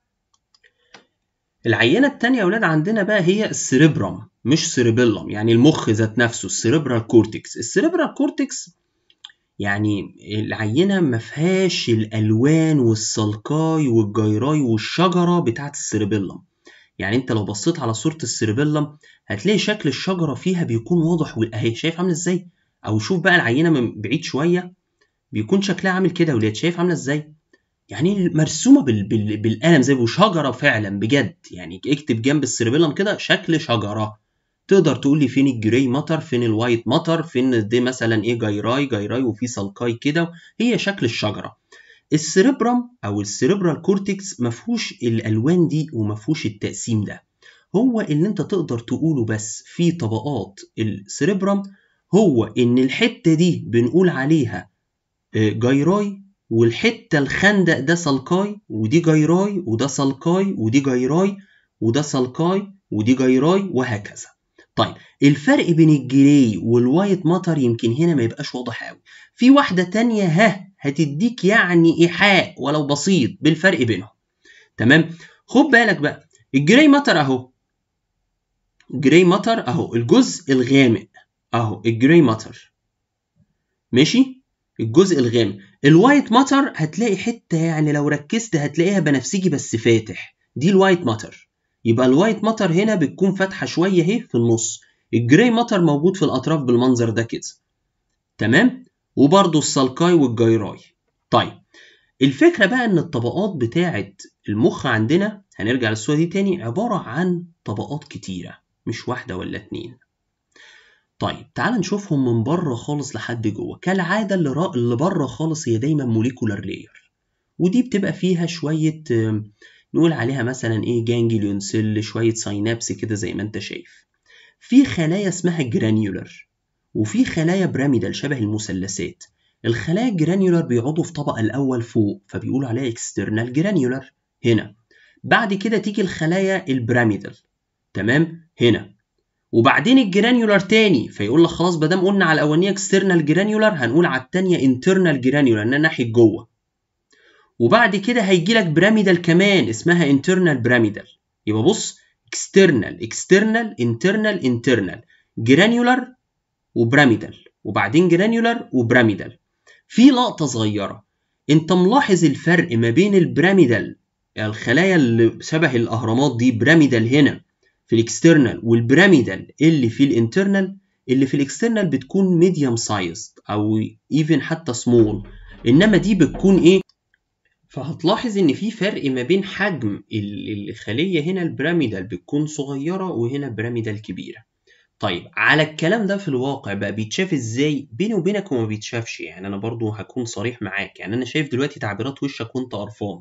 العينة التانية يا ولاد عندنا بقى هي السيريبرام مش سيريبيلم يعني المخ ذات نفسه السيريبرال كورتكس السيريبرال كورتكس يعني العينة ما فيهاش الألوان والسلقاي والجيراي والشجرة بتاعت السيريبيلم يعني انت لو بصيت على صورة السيريبيلم هتلاقي شكل الشجرة فيها بيكون واضح اهي شايف عامل ازاي او شوف بقى العينة من بعيد شوية بيكون شكلها عامل كده ولاد شايف عاملة ازاي يعني مرسومه بال... بال... بالقلم زي شجره فعلا بجد يعني اكتب جنب السيربيلم كده شكل شجره تقدر تقول لي فين الجراي ماتر فين الوايت ماتر فين دي مثلا ايه جايراي جايراي وفي سلقاي كده هي شكل الشجره السيربرم او السيربرال كورتكس ما فيهوش الالوان دي وما فيهوش التقسيم ده هو اللي انت تقدر تقوله بس في طبقات السيربرم هو ان الحته دي بنقول عليها جايراي والحتة الخندق ده سلقاي ودي جيراي وده سلقاي ودي جيراي وده سلقاي ودي جيراي وهكذا طيب الفرق بين الجراي والوايت ماتر يمكن هنا ما يبقاش واضح قوي في واحدة تانية ها هتديك يعني إيحاء ولو بسيط بالفرق بينهم تمام خد بالك بقى الجراي ماتر أهو جراي ماتر أهو الجزء الغامق أهو الجراي ماتر ماشي الجزء الغامق الوايت ماتر هتلاقي حته يعني لو ركزت هتلاقيها بنفسجي بس فاتح دي الوايت ماتر يبقى الوايت ماتر هنا بتكون فاتحه شويه اهي في النص الجراي ماتر موجود في الاطراف بالمنظر ده كده تمام وبرده السالكاي والجيراي طيب الفكره بقى ان الطبقات بتاعه المخ عندنا هنرجع للصوره دي تاني عباره عن طبقات كتيره مش واحده ولا اتنين طيب تعال نشوفهم من بره خالص لحد جوه كالعاده اللي, را... اللي بره خالص هي دايما موليكولار لاير ودي بتبقى فيها شويه نقول عليها مثلا ايه جانجليون سيل شويه ساينابس كده زي ما انت شايف في خلايا اسمها جرانيولر وفي خلايا براميدال شبه المثلثات الخلايا الجرانيولر بيقعدوا في طبقه الاول فوق فبيقولوا عليها اكسترنال جرانيولر هنا بعد كده تيجي الخلايا البراميدال تمام هنا وبعدين الجرانيولار تاني فيقول لك خلاص ما دام قلنا على الاولانيه اكسترنال جرانيولار هنقول على الثانيه انترنال جرانيولار انها ناحيه جوه وبعد كده هيجي لك براميدال كمان اسمها انترنال براميدال يبقى بص اكسترنال اكسترنال انترنال انترنال جرانيولار وبراميدال وبعدين جرانيولار وبراميدال في لقطه صغيره انت ملاحظ الفرق ما بين البراميدال الخلايا اللي شبه الاهرامات دي براميدال هنا في الاكسترنال والبراميدال اللي في الانترنال اللي في الاكسترنال بتكون ميديوم سايز او ايفن حتى سمول انما دي بتكون ايه فهتلاحظ ان في فرق ما بين حجم الخليه هنا البراميدال بتكون صغيره وهنا براميدال كبيره طيب على الكلام ده في الواقع بقى بيتشاف ازاي بيني وبينك وما بيتشافش يعني انا برضو هكون صريح معاك يعني انا شايف دلوقتي تعبيرات وشك وانت قرفان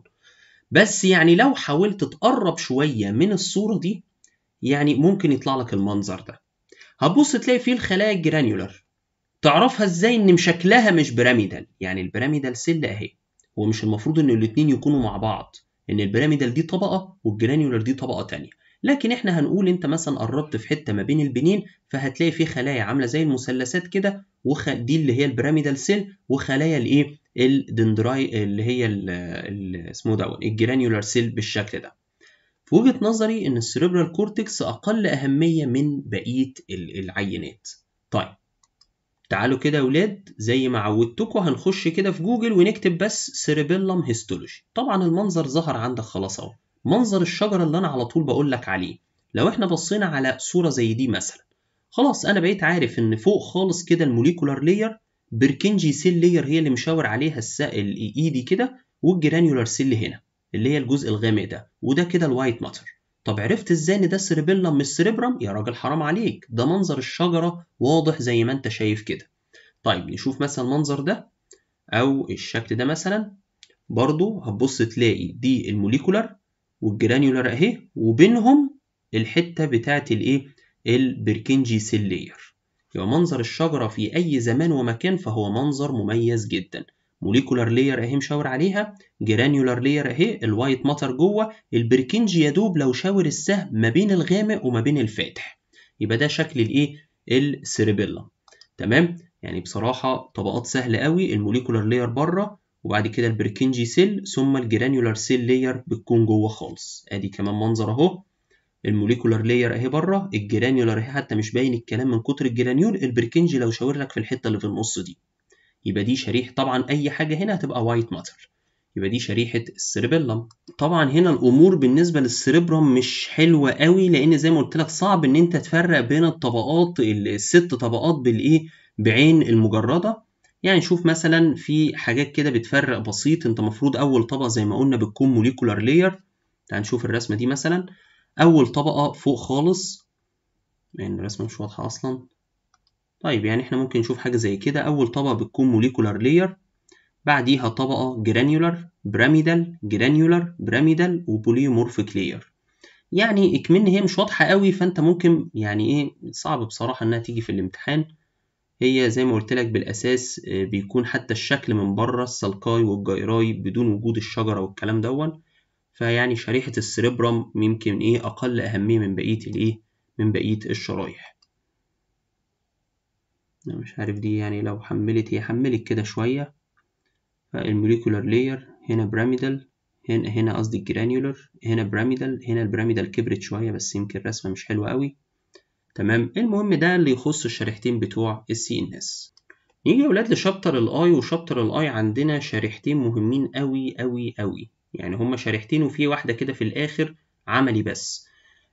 بس يعني لو حاولت تقرب شويه من الصوره دي يعني ممكن يطلع لك المنظر ده هتبص تلاقي فيه الخلايا الجرانيولر تعرفها ازاي ان شكلها مش بيراميدال يعني البيراميدال سيل اهي هو مش المفروض ان الاتنين يكونوا مع بعض ان البيراميدال دي طبقه والجرانيولر دي طبقه تانية لكن احنا هنقول انت مثلا قربت في حته ما بين البنين فهتلاقي في خلايا عامله زي المثلثات كده وخ... دي اللي هي البيراميدال سيل وخلايا الايه الدندراي اللي هي اسمه دوت الجرانيولار سيل بالشكل ده في وجهة نظري إن السيريبرال كورتكس أقل أهمية من بقية العينات. طيب تعالوا كده يا ولاد زي ما عودتكم هنخش كده في جوجل ونكتب بس سيريبيلم هيستولوجي. طبعا المنظر ظهر عندك خلاص أهو. منظر الشجرة اللي أنا على طول بقول لك عليه. لو إحنا بصينا على صورة زي دي مثلا خلاص أنا بقيت عارف إن فوق خالص كده الموليكولار لاير بركنجي سيل لاير هي اللي مشاور عليها السائل الإيدي كده والجرانيولار سيل هنا. اللي هي الجزء الغامق ده وده كده الوايت ماتر طب عرفت ازاي ان ده السيربيلم مش السيربرم يا راجل حرام عليك ده منظر الشجره واضح زي ما انت شايف كده طيب نشوف مثلا المنظر ده او الشكل ده مثلا برضو هتبص تلاقي دي الموليكولار والجرانيولار اهي وبينهم الحته بتاعت الايه البركنجي سيل لاير يبقى منظر الشجره في اي زمان ومكان فهو منظر مميز جدا موليكولار لاير اهي مشاور عليها جرانيولار لاير اهي الوايت ماتر جوه البركنج يا دوب لو شاور السهم ما بين الغامق وما بين الفاتح يبقى ده شكل الايه السيربيلا تمام يعني بصراحه طبقات سهله قوي الموليكولار لاير بره وبعد كده البركنجي سيل ثم الجرانيولار سيل لاير بتكون جوه خالص ادي كمان منظر اهو الموليكولار لاير اهي بره الجرانيولار اهي حتى مش باين الكلام من كتر الجرانيول البركنجي لو شاور لك في الحته اللي في النص دي يبقى دي شريحة طبعا أي حاجة هنا هتبقى وايت ماتر يبقى دي شريحة السيربيلم طبعا هنا الأمور بالنسبة للسيربرم مش حلوة قوي لأن زي ما قلت لك صعب إن أنت تفرق بين الطبقات الست طبقات بالإيه بعين المجردة يعني شوف مثلا في حاجات كده بتفرق بسيط انت المفروض اول طبقه زي ما قلنا بتكون موليكولار لاير تعال نشوف الرسمه دي مثلا اول طبقه فوق خالص يعني الرسمه مش واضحه اصلا طيب يعني احنا ممكن نشوف حاجة زي كده أول طبقة بتكون موليكولار لاير بعديها طبقة جرانيولار براميدال جرانيولار براميدال وبوليومورفيك لاير يعني اكمن هي مش واضحة قوي فانت ممكن يعني ايه صعب بصراحة انها تيجي في الامتحان هي زي ما قلت لك بالاساس بيكون حتى الشكل من بره السلكاي والجيراي بدون وجود الشجرة والكلام دون فيعني شريحة السريبرم يمكن ايه اقل اهمية من بقية الايه من بقية الشرايح أنا مش عارف دي يعني لو حملت هي حملت كده شوية فالموليكولار لاير هنا براميدال هنا هنا قصدي الجرانيولر هنا براميدال هنا البراميدال كبرت شوية بس يمكن الرسمة مش حلوة قوي تمام المهم ده اللي يخص الشريحتين بتوع السي ان اس نيجي يا ولاد لشابتر الاي وشابتر الاي عندنا شريحتين مهمين قوي قوي قوي يعني هما شريحتين وفي واحده كده في الاخر عملي بس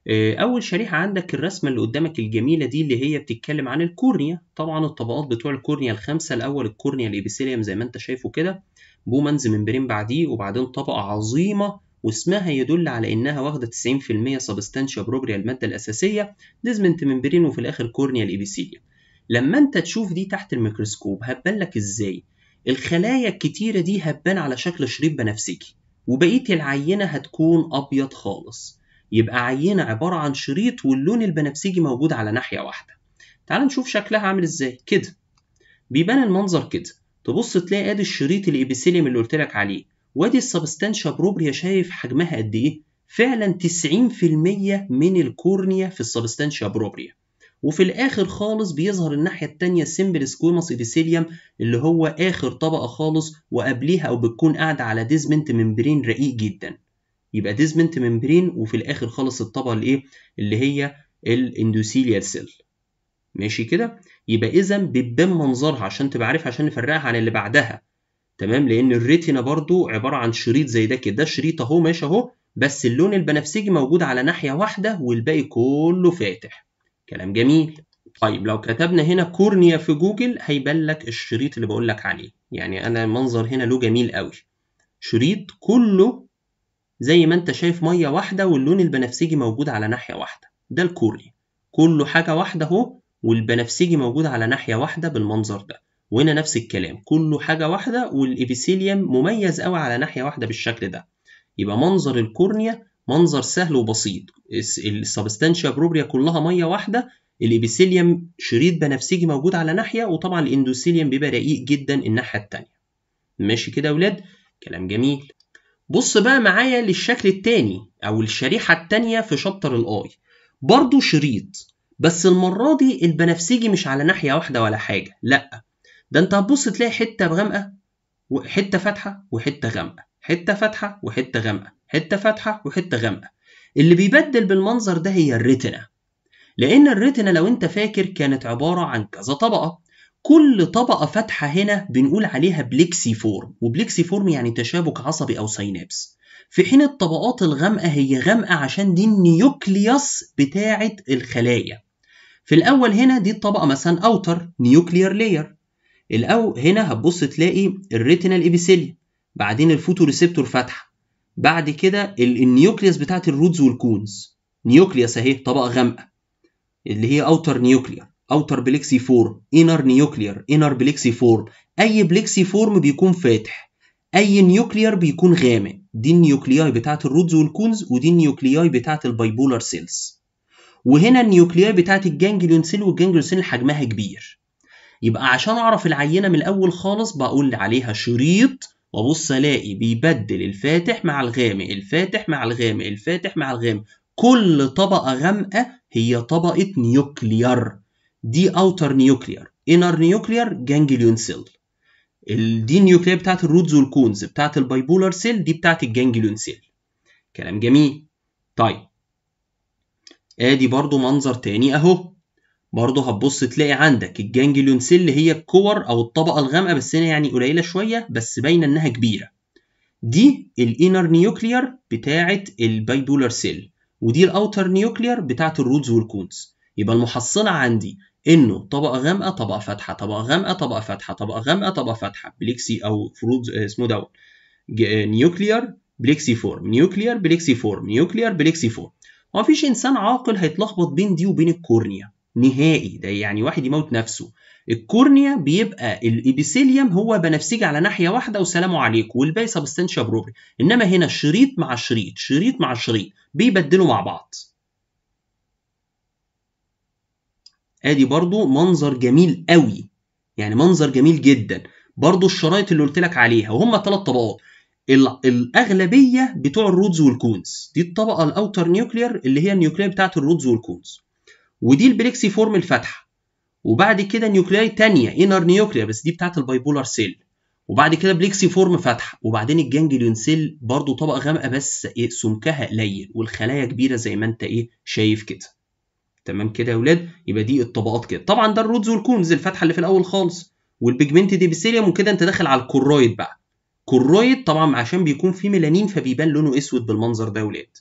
اول شريحه عندك الرسمه اللي قدامك الجميله دي اللي هي بتتكلم عن الكورنيا طبعا الطبقات بتوع الكورنيا الخمسه الاول الكورنيا الابيثيليوم زي ما انت شايفه كده بومنز ممبرين بعديه وبعدين طبقه عظيمه واسمها يدل على انها واخده 90% سبستانشيا بروبريا الماده الاساسيه ديزمنت ممبرين وفي الاخر كورنيا الابيثيليوم لما انت تشوف دي تحت الميكروسكوب هتبان لك ازاي الخلايا الكتيره دي هتبان على شكل شريط بنفسجي وبقيه العينه هتكون ابيض خالص يبقى عينه عباره عن شريط واللون البنفسجي موجود على ناحيه واحده تعال نشوف شكلها عامل ازاي كده بيبان المنظر كده تبص تلاقي ادي الشريط الابيثيليوم اللي قلت لك عليه وادي السبستانشا بروبريا شايف حجمها قد ايه فعلا 90% من الكورنيا في السبستانشا بروبريا وفي الاخر خالص بيظهر الناحيه التانية سيمبل سكويموس ايبيثيليوم اللي هو اخر طبقه خالص وقبليها او بتكون قاعده على ديزمنت ممبرين رقيق جدا يبقى ديزمنت ممبرين وفي الاخر خالص الطبقه الايه اللي هي الاندوثيليال سيل ماشي كده يبقى اذا بتبان منظرها عشان تبقى عارف عشان نفرقها عن اللي بعدها تمام لان الريتنا برضو عباره عن شريط زي ده كده ده شريط اهو ماشي اهو بس اللون البنفسجي موجود على ناحيه واحده والباقي كله فاتح كلام جميل طيب لو كتبنا هنا كورنيا في جوجل هيبان لك الشريط اللي بقول لك عليه يعني انا المنظر هنا له جميل قوي شريط كله زي ما انت شايف ميه واحده واللون البنفسجي موجود على ناحيه واحده ده الكورنيا كله حاجه واحده اهو والبنفسجي موجود على ناحيه واحده بالمنظر ده وهنا نفس الكلام كله حاجه واحده والابيثيليوم مميز قوي على ناحيه واحده بالشكل ده يبقى منظر الكورنيا منظر سهل وبسيط السبستانشيا بروبريا كلها ميه واحده الابيثيليوم شريط بنفسجي موجود على ناحيه وطبعا الاندوثيليوم بيبقى رقيق جدا الناحيه الثانيه ماشي كده يا اولاد كلام جميل بص بقى معايا للشكل التاني او الشريحه التانيه في شابتر الاي برضو شريط بس المره دي البنفسجي مش على ناحيه واحده ولا حاجه لا ده انت هتبص تلاقي حته غامقه وحته فاتحه وحته غامقه حته فاتحه وحته غامقه حته فاتحه وحته غامقه اللي بيبدل بالمنظر ده هي الريتنا لان الريتنا لو انت فاكر كانت عباره عن كذا طبقه كل طبقه فاتحه هنا بنقول عليها بليكسي فورم وبليكسي فورم يعني تشابك عصبي او سينابس في حين الطبقات الغامقه هي غامقه عشان دي النيوكليوس بتاعه الخلايا في الاول هنا دي الطبقه مثلا اوتر نيوكليير لاير الاول هنا هتبص تلاقي الريتينال ايبيثيليوم بعدين الفوتو ريسبتور فاتحه بعد كده النيوكليوس بتاعت الرودز والكونز نيوكليوس اهي طبقه غامقه اللي هي اوتر نيوكليير اوتر بليكسي فورم انر نيوكليير انر بليكسي فورم اي بليكسي فورم بيكون فاتح اي نيوكليير بيكون غامق دي النيوكلياي بتاعت الرودز والكونز ودي النيوكلياي بتاعت البايبولار سيلز وهنا النيوكلياي بتاعت الجانجليون سيل والجانجليون سيل حجمها كبير يبقى عشان اعرف العينه من الاول خالص بقول عليها شريط وابص الاقي بيبدل الفاتح مع الغامق الفاتح مع الغامق الفاتح مع الغامق كل طبقه غامقه هي طبقه نيوكليار دي اوتر نيوكليار انر نيوكليار جانجليون سيل دي النيوكليار بتاعت الرودز والكونز بتاعت البايبولار سيل دي بتاعت الجانجليون سيل كلام جميل طيب ادي برضو منظر تاني اهو برضه هتبص تلاقي عندك الجانجليون سيل اللي هي الكور او الطبقه الغامقه بس هنا يعني قليله شويه بس باينه انها كبيره دي الانر نيوكليار بتاعه البايبولار سيل ودي الاوتر نيوكليار بتاعه الرودز والكونز يبقى المحصله عندي انه طبقه غامقه طبقه فاتحه طبقه غامقه طبقه فاتحه طبقه غامقه طبقه فاتحه بليكسي او فروت اسمه دوت نيوكليار بليكسي فورم نيوكليار بليكسي فورم نيوكليار بليكسي فورم ومفيش انسان عاقل هيتلخبط بين دي وبين الكورنيا نهائي ده يعني واحد يموت نفسه الكورنيا بيبقى الابيثيليوم هو بنفسجي على ناحيه واحده وسلام عليكم والباقي سبستانشيا بروبري انما هنا شريط مع شريط شريط مع شريط بيبدلوا مع بعض ادي برضو منظر جميل قوي يعني منظر جميل جدا برضو الشرايط اللي قلت لك عليها وهم ثلاث طبقات الاغلبيه بتوع الرودز والكونز دي الطبقه الاوتر نيوكلير اللي هي النيوكلير بتاعت الرودز والكونز ودي البليكسي فورم الفاتحه وبعد كده نيوكلياي تانية انر نيوكلير بس دي بتاعت البايبولار سيل وبعد كده بليكسي فورم فاتحه وبعدين الجانجليون سيل برضو طبقه غامقه بس ايه سمكها قليل والخلايا كبيره زي ما انت ايه شايف كده تمام كده يا ولاد يبقى دي الطبقات كده طبعا ده الرودز والكونز الفتحه اللي في الاول خالص والبيجمنت ديبيثيليوم وكده انت داخل على الكورويد بقى كورويد طبعا عشان بيكون فيه ميلانين فبيبان لونه اسود بالمنظر ده يا ولاد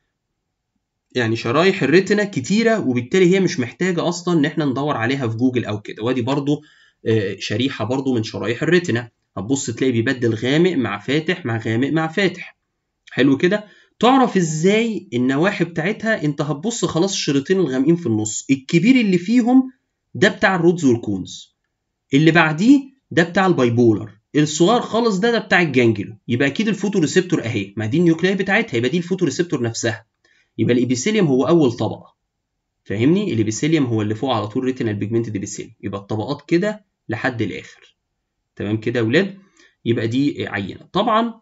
يعني شرايح الريتنا كتيره وبالتالي هي مش محتاجه اصلا ان احنا ندور عليها في جوجل او كده وادي برضو آه، شريحه برضو من شرايح الريتنا هتبص تلاقي بيبدل غامق مع فاتح مع غامق مع فاتح حلو كده تعرف ازاي النواحي بتاعتها انت هتبص خلاص الشريطين الغامقين في النص الكبير اللي فيهم ده بتاع الرودز والكونز اللي بعديه ده بتاع البايبولر الصغير خالص ده ده بتاع الجانجلو يبقى اكيد الفوتو ريسبتور اهي ما دي النيوكلياي بتاعتها يبقى دي الفوتو ريسبتور نفسها يبقى الابيثيليوم هو اول طبقه فاهمني الابيثيليوم هو اللي فوق على طول ريتينال بيجمنت ابيثيليوم يبقى الطبقات كده لحد الاخر تمام كده يا ولاد يبقى دي عينه طبعا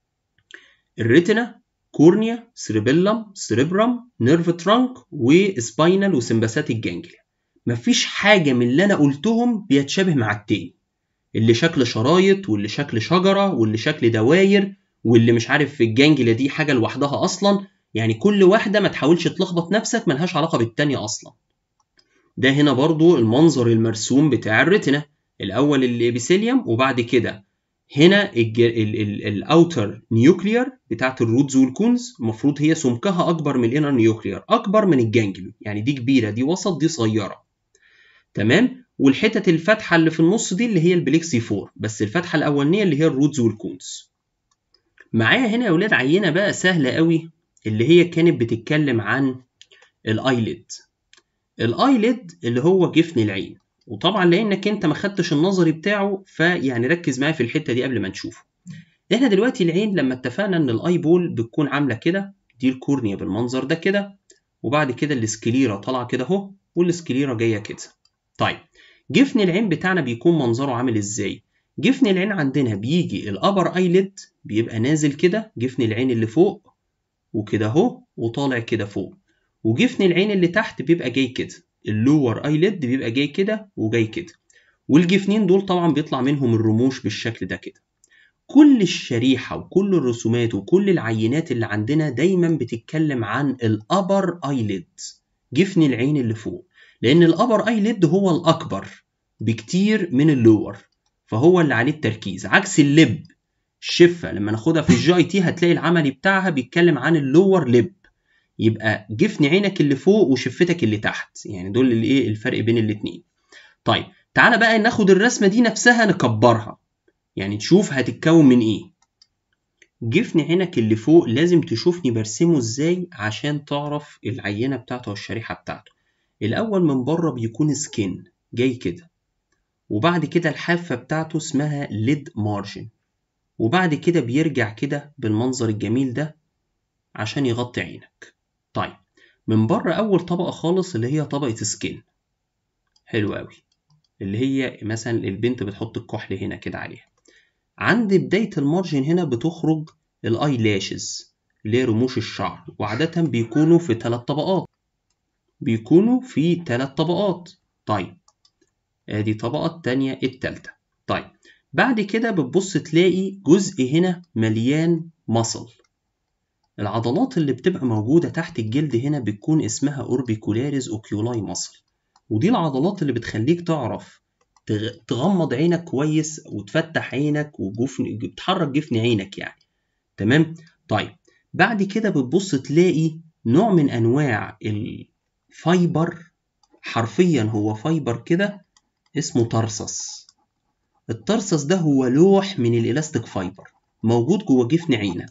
الريتنا كورنيا سيربيلم سيربرم نيرف ترانك وسباينال وسمباثيك جانجليا مفيش حاجه من اللي انا قلتهم بيتشابه مع التاني اللي شكل شرايط واللي شكل شجره واللي شكل دواير واللي مش عارف في الجانجليا دي حاجه لوحدها اصلا يعني كل واحده ما تحاولش تلخبط نفسك ملهاش علاقه بالتانيه اصلا ده هنا برضو المنظر المرسوم بتاع الريتنا الاول الابيثيليوم وبعد كده هنا الاوتر نيوكلير بتاعت الروتز والكونز المفروض هي سمكها اكبر من الانر نيوكلير اكبر من الجانجليو يعني دي كبيره دي وسط دي صغيره تمام والحتت الفاتحه اللي في النص دي اللي هي البليكسي 4 بس الفتحه الاولانيه اللي هي الروتز والكونز معايا هنا يا ولاد عينه بقى سهله قوي اللي هي كانت بتتكلم عن الايليد الايليد اللي هو جفن العين وطبعا لانك انت ما خدتش النظري بتاعه فيعني ركز معايا في الحته دي قبل ما نشوفه احنا دلوقتي العين لما اتفقنا ان الاي بول بتكون عامله كده دي الكورنيا بالمنظر ده كده وبعد كده السكليرا طالعه كده اهو والسكليرا جايه كده طيب جفن العين بتاعنا بيكون منظره عامل ازاي جفن العين عندنا بيجي الابر ايليد بيبقى نازل كده جفن العين اللي فوق وكده اهو وطالع كده فوق وجفن العين اللي تحت بيبقى جاي كده اللور ايليد بيبقى جاي كده وجاي كده والجفنين دول طبعا بيطلع منهم الرموش بالشكل ده كده كل الشريحة وكل الرسومات وكل العينات اللي عندنا دايما بتتكلم عن الأبر ايليد جفن العين اللي فوق لأن الأبر ايليد هو الأكبر بكتير من اللور فهو اللي عليه التركيز عكس اللب الشفة لما ناخدها في الجي اي تي هتلاقي العملي بتاعها بيتكلم عن اللور لب يبقى جفن عينك اللي فوق وشفتك اللي تحت يعني دول اللي ايه الفرق بين الاتنين طيب تعالى بقى ناخد الرسمه دي نفسها نكبرها يعني تشوف هتتكون من ايه جفن عينك اللي فوق لازم تشوفني برسمه ازاي عشان تعرف العينه بتاعته والشريحه بتاعته الاول من بره بيكون سكين جاي كده وبعد كده الحافه بتاعته اسمها ليد مارجن وبعد كده بيرجع كده بالمنظر الجميل ده عشان يغطي عينك طيب من بره اول طبقه خالص اللي هي طبقه سكين حلو قوي اللي هي مثلا البنت بتحط الكحل هنا كده عليها عند بدايه المارجن هنا بتخرج الاي لاشز اللي هي رموش الشعر وعاده بيكونوا في ثلاث طبقات بيكونوا في ثلاث طبقات طيب ادي طبقه التانية التالتة طيب بعد كده بتبص تلاقي جزء هنا مليان مصل العضلات اللي بتبقى موجودة تحت الجلد هنا بتكون اسمها أوربيكولاريز أوكيولاي مصل ودي العضلات اللي بتخليك تعرف تغمض عينك كويس وتفتح عينك وجفن بتحرك جفن عينك يعني تمام طيب بعد كده بتبص تلاقي نوع من انواع الفايبر حرفيا هو فايبر كده اسمه ترسس الترسس ده هو لوح من الالاستيك فايبر موجود جوه جفن عينك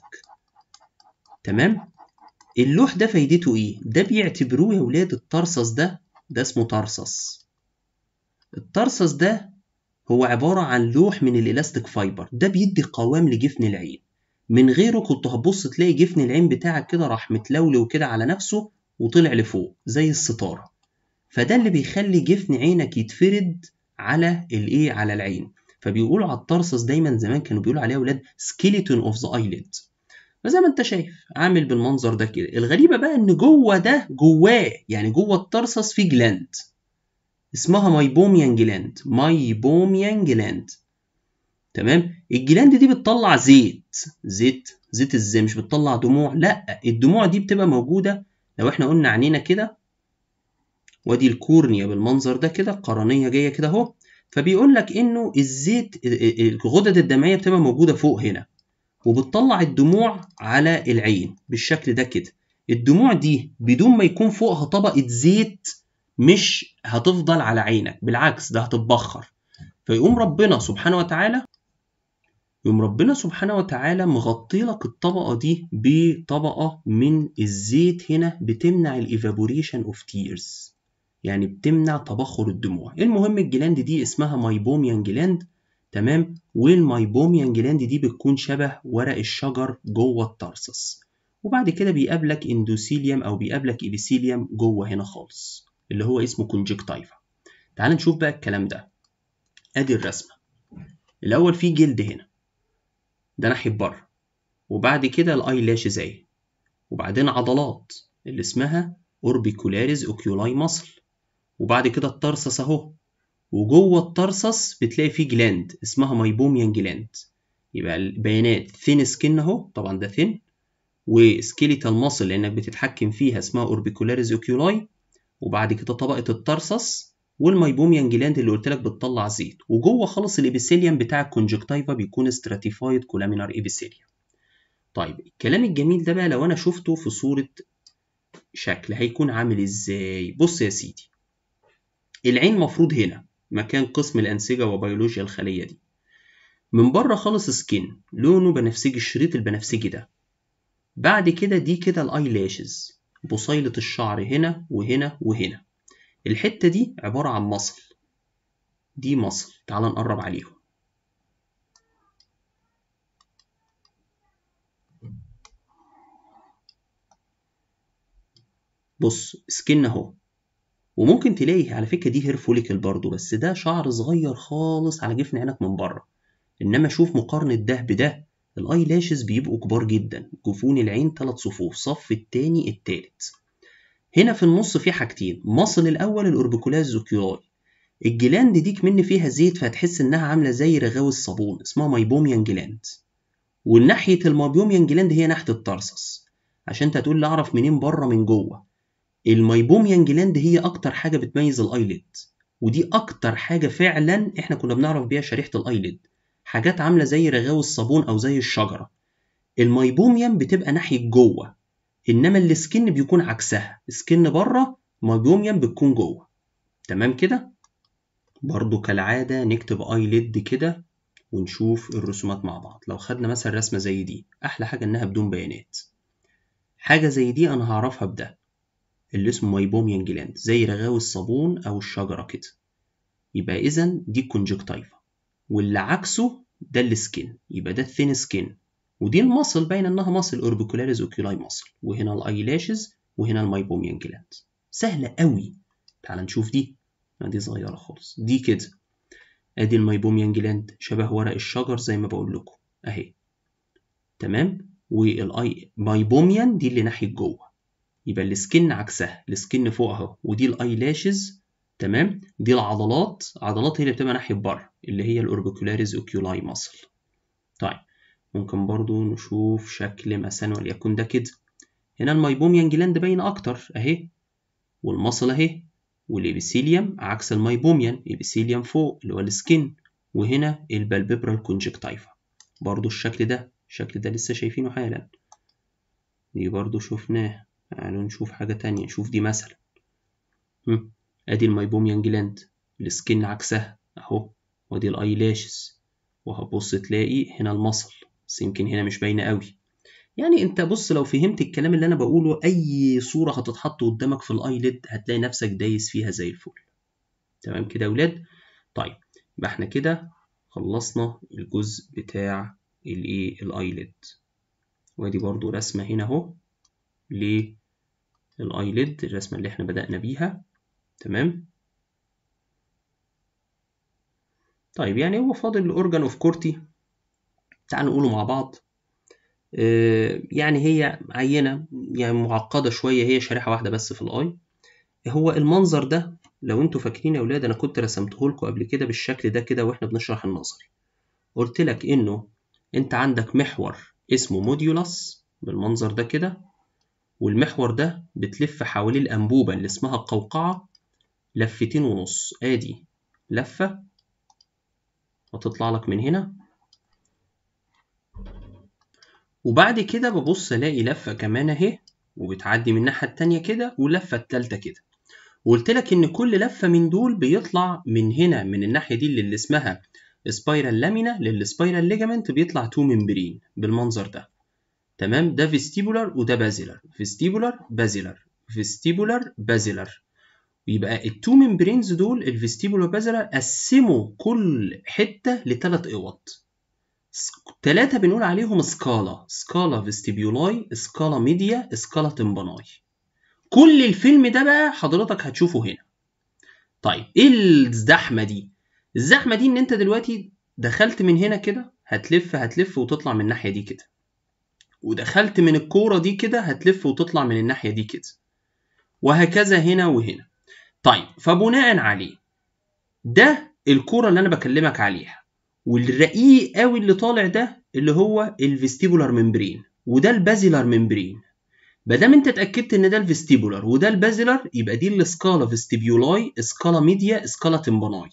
تمام اللوح ده فايدته ايه ده بيعتبروه يا ولاد الترسس ده ده اسمه ترسس الترسس ده هو عبارة عن لوح من الالاستيك فايبر ده بيدي قوام لجفن العين من غيره كنت هتبص تلاقي جفن العين بتاعك كده راح متلولو كده على نفسه وطلع لفوق زي الستارة فده اللي بيخلي جفن عينك يتفرد على الايه على العين فبيقولوا على الترسس دايما زمان كانوا بيقولوا عليه اولاد سكيلتون اوف ذا ايليد فزي ما انت شايف عامل بالمنظر ده كده الغريبه بقى ان جوه ده جواه يعني جوه الترسس في جلاند اسمها مايبوميان جلاند مايبوميان جلاند تمام الجلاند دي بتطلع زيت زيت زيت ازاي مش بتطلع دموع لا الدموع دي بتبقى موجوده لو احنا قلنا عينينا كده وادي الكورنيا بالمنظر ده كده القرنيه جايه كده اهو فبيقول لك انه الزيت الغدد الدمعيه بتبقى موجوده فوق هنا وبتطلع الدموع على العين بالشكل ده كده الدموع دي بدون ما يكون فوقها طبقه زيت مش هتفضل على عينك بالعكس ده هتتبخر فيقوم ربنا سبحانه وتعالى يقوم ربنا سبحانه وتعالى مغطي لك الطبقة دي بطبقة من الزيت هنا بتمنع الايفابوريشن اوف تيرز يعني بتمنع تبخر الدموع المهم الجلاند دي اسمها مايبوميان جلاند تمام والمايبوميان جلاند دي بتكون شبه ورق الشجر جوه الترسس وبعد كده بيقابلك اندوثيليوم او بيقابلك ايبيثيليوم جوه هنا خالص اللي هو اسمه كونجكتايفا تعال نشوف بقى الكلام ده ادي الرسمه الاول في جلد هنا ده ناحيه بره وبعد كده الاي لاشز اهي وبعدين عضلات اللي اسمها اوربيكولاريز اوكيولاي ماسل وبعد كده الترسس اهو وجوه الترسس بتلاقي فيه جلاند اسمها مايبوميان جلاند يبقى البيانات ثين سكين اهو طبعا ده ثين وسكيليتال ماسل لانك بتتحكم فيها اسمها اوربيكولاريز اوكيولاي وبعد كده طبقه الترسس والمايبوميان جلاند اللي قلت لك بتطلع زيت وجوه خالص الابيثيليوم بتاع الكونجكتيفا بيكون ستراتيفايد كولامينار ابيثيليوم طيب الكلام الجميل ده بقى لو انا شفته في صوره شكل هيكون عامل ازاي بص يا سيدي العين مفروض هنا مكان قسم الانسجه وبيولوجيا الخليه دي من بره خالص سكين لونه بنفسجي الشريط البنفسجي ده بعد كده دي كده الاي لاشز بصيلة الشعر هنا وهنا وهنا الحتة دي عبارة عن مصل دي مصل تعال نقرب عليهم بص سكين اهو وممكن تلاقي على فكرة دي هير فوليكل برضو بس ده شعر صغير خالص على جفن عينك من بره انما شوف مقارنة ده بده الاي لاشز بيبقوا كبار جدا جفون العين ثلاث صفوف صف التاني التالت هنا في النص في حاجتين مصل الاول الاوربيكولاز زوكيولاي الجلاند دي كمن فيها زيت فهتحس انها عامله زي رغاوي الصابون اسمها مايبوميان جلاند والناحيه المايبوميان جلاند هي ناحيه الترسس عشان انت هتقول لي اعرف منين بره من جوه المايبوميان جلاند هي اكتر حاجه بتميز الايليد ودي اكتر حاجه فعلا احنا كنا بنعرف بيها شريحه الايليد حاجات عامله زي رغاوي الصابون او زي الشجره المايبوميان بتبقى ناحيه جوه انما السكن بيكون عكسها سكن بره مايبوميان بتكون جوه تمام كده برضو كالعاده نكتب ايليد كده ونشوف الرسومات مع بعض لو خدنا مثلا رسمه زي دي احلى حاجه انها بدون بيانات حاجه زي دي انا هعرفها بده اللي اسمه مايبوميان جلاند زي رغاوي الصابون او الشجره كده يبقى اذا دي الكونجكتيفا واللي عكسه ده السكين يبقى ده الثين سكين ودي المصل باين انها مصل اوربيكولاريز اوكيولاي مصل وهنا الاي لاشز وهنا المايبوميان جلاند سهله قوي تعال نشوف دي دي صغيره خالص دي كده ادي المايبوميان جلاند شبه ورق الشجر زي ما بقول لكم اهي تمام والاي مايبوميان دي اللي ناحيه جوه يبقى السكن عكسها السكن فوق اهو ودي الاي لاشز تمام دي العضلات عضلات هي اللي بتبقى ناحيه بره اللي هي الاوربيكولاريز اوكيولاي ماسل طيب ممكن برضو نشوف شكل مثلا وليكن ده كده هنا المايبوميان جلاند باينه اكتر اهي والمصل اهي والابيثيليوم عكس المايبوميان ابيثيليوم فوق اللي هو السكن وهنا البالبيبرال كونجكتيفا برضو الشكل ده الشكل ده لسه شايفينه حالا دي برضو شفناه تعالوا نشوف حاجة تانية نشوف دي مثلا ادي المايبوميان جلاند السكن عكسها اهو ودي الاي لاشز وهتبص تلاقي هنا المصل بس يمكن هنا مش باينه قوي يعني انت بص لو فهمت الكلام اللي انا بقوله اي صوره هتتحط قدامك في الايليد هتلاقي نفسك دايس فيها زي الفل تمام كده يا ولاد طيب يبقى احنا كده خلصنا الجزء بتاع الايه الايليد وادي برضو رسمه هنا اهو للايليد الرسمه اللي احنا بدأنا بيها تمام طيب يعني هو فاضل الاورجان اوف كورتي تعال نقوله مع بعض آه يعني هي عينة يعني معقدة شوية هي شريحة واحدة بس في الآي هو المنظر ده لو انتوا فاكرين يا ولاد انا كنت رسمته لكم قبل كده بالشكل ده كده واحنا بنشرح النظري قلت لك انه انت عندك محور اسمه موديولاس بالمنظر ده كده والمحور ده بتلف حواليه الأنبوبة اللي اسمها القوقعة لفتين ونص ادي لفة هتطلع لك من هنا وبعد كده ببص الاقي لفه كمان اهي وبتعدي من الناحيه التانية كده واللفه التالتة كده وقلت لك ان كل لفه من دول بيطلع من هنا من الناحيه دي اللي اسمها سبايرال لامينا للسبايرال ليجامنت بيطلع تو ممبرين بالمنظر ده تمام ده فيستيبولار وده بازيلر فيستيبولار بازيلر فيستيبولار بازيلر يبقى التو ممبرينز دول الفيستيبولار بازيلر قسموا كل حته لثلاث اوض ثلاثه بنقول عليهم سكالا سكالا فيستيبيولاي سكالا ميديا سكالا تمباناي كل الفيلم ده بقى حضرتك هتشوفه هنا طيب ايه الزحمه دي الزحمه دي ان انت دلوقتي دخلت من هنا كده هتلف هتلف وتطلع من الناحيه دي كده ودخلت من الكوره دي كده هتلف وتطلع من الناحيه دي كده وهكذا هنا وهنا طيب فبناء عليه ده الكوره اللي انا بكلمك عليها والرقيق قوي اللي طالع ده اللي هو الفيستيبولار ممبرين وده البازيلار ممبرين ما دام انت اتاكدت ان ده الفيستيبولار وده البازيلار يبقى دي السكالا فيستيبيولاي سكالا ميديا سكالا تمباناي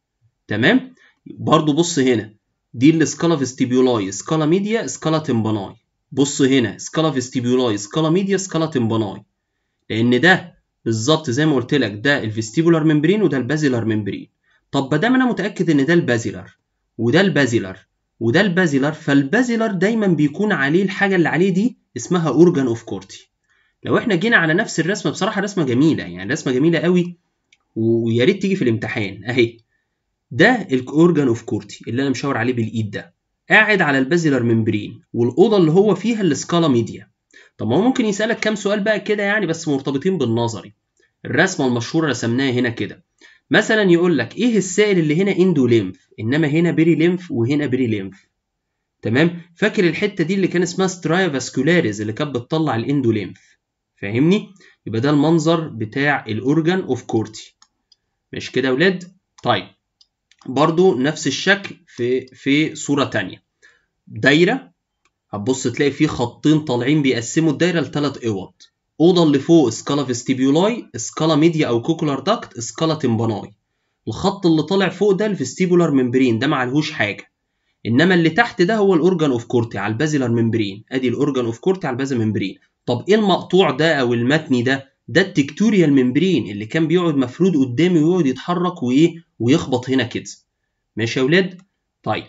تمام برضو بص هنا دي السكالا فيستيبيولاي سكالا ميديا سكالا تمباناي بص هنا سكالا فيستيبيولاي سكالا ميديا سكالا تمباناي لان ده بالظبط زي ما قلت لك ده الفيستيبولار ممبرين وده البازيلار ممبرين طب ما دام انا متاكد ان ده البازيلار وده البازيلار وده البازيلار فالبازيلار دايما بيكون عليه الحاجه اللي عليه دي اسمها اورجان اوف كورتي لو احنا جينا على نفس الرسمه بصراحه رسمه جميله يعني رسمه جميله قوي ويا ريت تيجي في الامتحان اهي ده الاورجان اوف كورتي اللي انا مشاور عليه بالايد ده قاعد على البازيلر ممبرين والاوضه اللي هو فيها السكالا ميديا طب ما هو ممكن يسالك كام سؤال بقى كده يعني بس مرتبطين بالنظري الرسمه المشهوره رسمناها هنا كده مثلا يقول لك ايه السائل اللي هنا اندو ليمف انما هنا بيري ليمف وهنا بيري ليمف تمام فاكر الحته دي اللي كان اسمها سترايا فاسكولاريز اللي كانت بتطلع الاندو ليمف فاهمني يبقى ده المنظر بتاع الاورجان اوف كورتي مش كده يا ولاد طيب برضو نفس الشكل في في صوره تانية دايره هتبص تلاقي فيه خطين طالعين بيقسموا الدايره لثلاث اوض اوضه اللي فوق سكالا فيستيبيولاي سكالا ميديا او كوكولار داكت سكالا تمباناي الخط اللي طالع فوق ده الفيستيبولار ممبرين ده معلهوش حاجه انما اللي تحت ده هو الاورجان اوف كورتي على البازيلار ممبرين ادي الاورجان اوف كورتي على البازيلار ممبرين طب ايه المقطوع ده او المتني ده ده التكتوريال ممبرين اللي كان بيقعد مفرود قدامي ويقعد يتحرك وايه ويخبط هنا كده ماشي يا ولاد طيب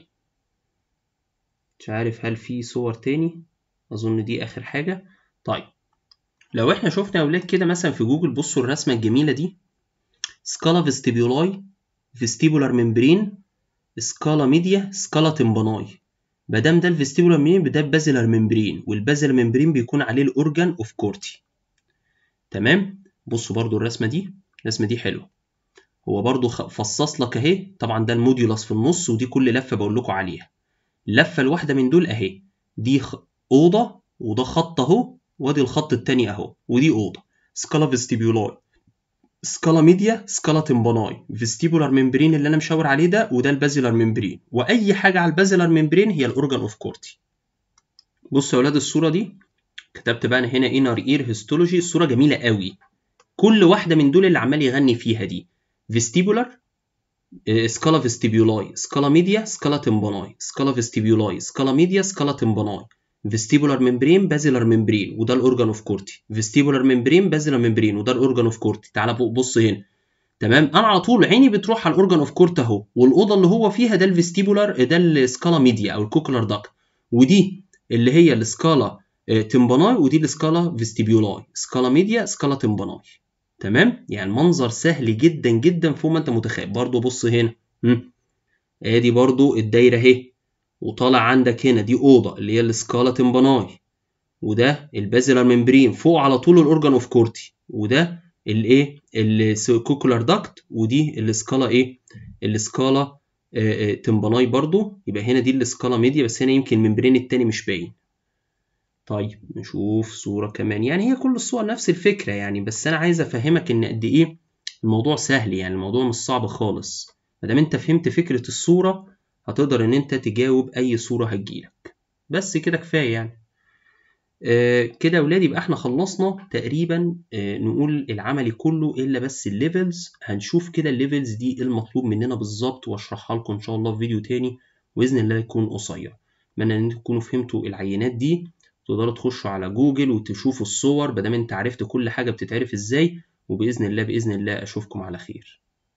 مش عارف هل في صور تاني اظن دي اخر حاجه طيب لو احنا شفنا يا ولاد كده مثلا في جوجل بصوا الرسمه الجميله دي سكالا فيستيبيولاي فيستيبولار ممبرين سكالا ميديا سكالا تمباناي مادام ده الفيستيبولار ممبرين ده البازيلار ممبرين والبازيلار ممبرين بيكون عليه الاورجان اوف كورتي تمام بصوا برضو الرسمه دي الرسمه دي حلوه هو برضو فصص لك اهي طبعا ده الموديولاس في النص ودي كل لفه بقول لكم عليها اللفه الواحده من دول اهي دي اوضه وده خط اهو وادي الخط التاني اهو ودي اوضه سكالا فيستيبيولاي سكالا ميديا سكالا تمباناي فيستيبولار ممبرين اللي انا مشاور عليه ده وده البازيلار ممبرين واي حاجه على البازيلار ممبرين هي الاورجان اوف كورتي بصوا يا اولاد الصوره دي كتبت بقى انا هنا انر اير هيستولوجي الصوره جميله قوي كل واحده من دول اللي عمال يغني فيها دي فيستيبولار سكالا فيستيبيولاي سكالا ميديا سكالا تمباناي سكالا فيستيبيولاي سكالا ميديا سكالا تمباناي فيستيبولار ممبرين بازيلار ممبرين وده الاورجان اوف كورتي فيستيبولار ممبرين بازيلار ممبرين وده الاورجان اوف كورتي تعالى بص هنا تمام انا على طول عيني بتروح على الاورجان اوف كورت اهو والاوضه اللي هو فيها ده الفيستيبولار ده السكالا ميديا او الكوكولار داكت ودي اللي هي السكالا تمباناي ودي السكالا فيستيبيولاي سكالا ميديا سكالا تمباناي تمام يعني منظر سهل جدا جدا فوق ما انت متخيل برضو بص هنا ادي برضو الدايره اهي وطالع عندك هنا دي اوضه اللي هي السكالا تمباناي وده البازيلار ممبرين فوق على طول الاورجان اوف كورتي وده الايه الكوكولار داكت ودي السكالا ايه السكالا تمباناي برضو يبقى هنا دي السكالا ميديا بس هنا يمكن الممبرين التاني مش باين طيب نشوف صورة كمان يعني هي كل الصور نفس الفكرة يعني بس أنا عايز أفهمك إن قد إيه الموضوع سهل يعني الموضوع مش صعب خالص مادام أنت فهمت فكرة الصورة هتقدر إن أنت تجاوب أي صورة هتجيلك بس كده كفاية يعني آه كده يا ولاد يبقى احنا خلصنا تقريبا آه نقول العملي كله الا بس الليفلز هنشوف كده الليفلز دي المطلوب مننا بالظبط واشرحها لكم ان شاء الله في فيديو تاني باذن الله يكون قصير اتمنى ان انتم تكونوا فهمتوا العينات دي تقدروا تخشوا على جوجل وتشوفوا الصور بدل انت عرفت كل حاجه بتتعرف ازاي وباذن الله باذن الله اشوفكم على خير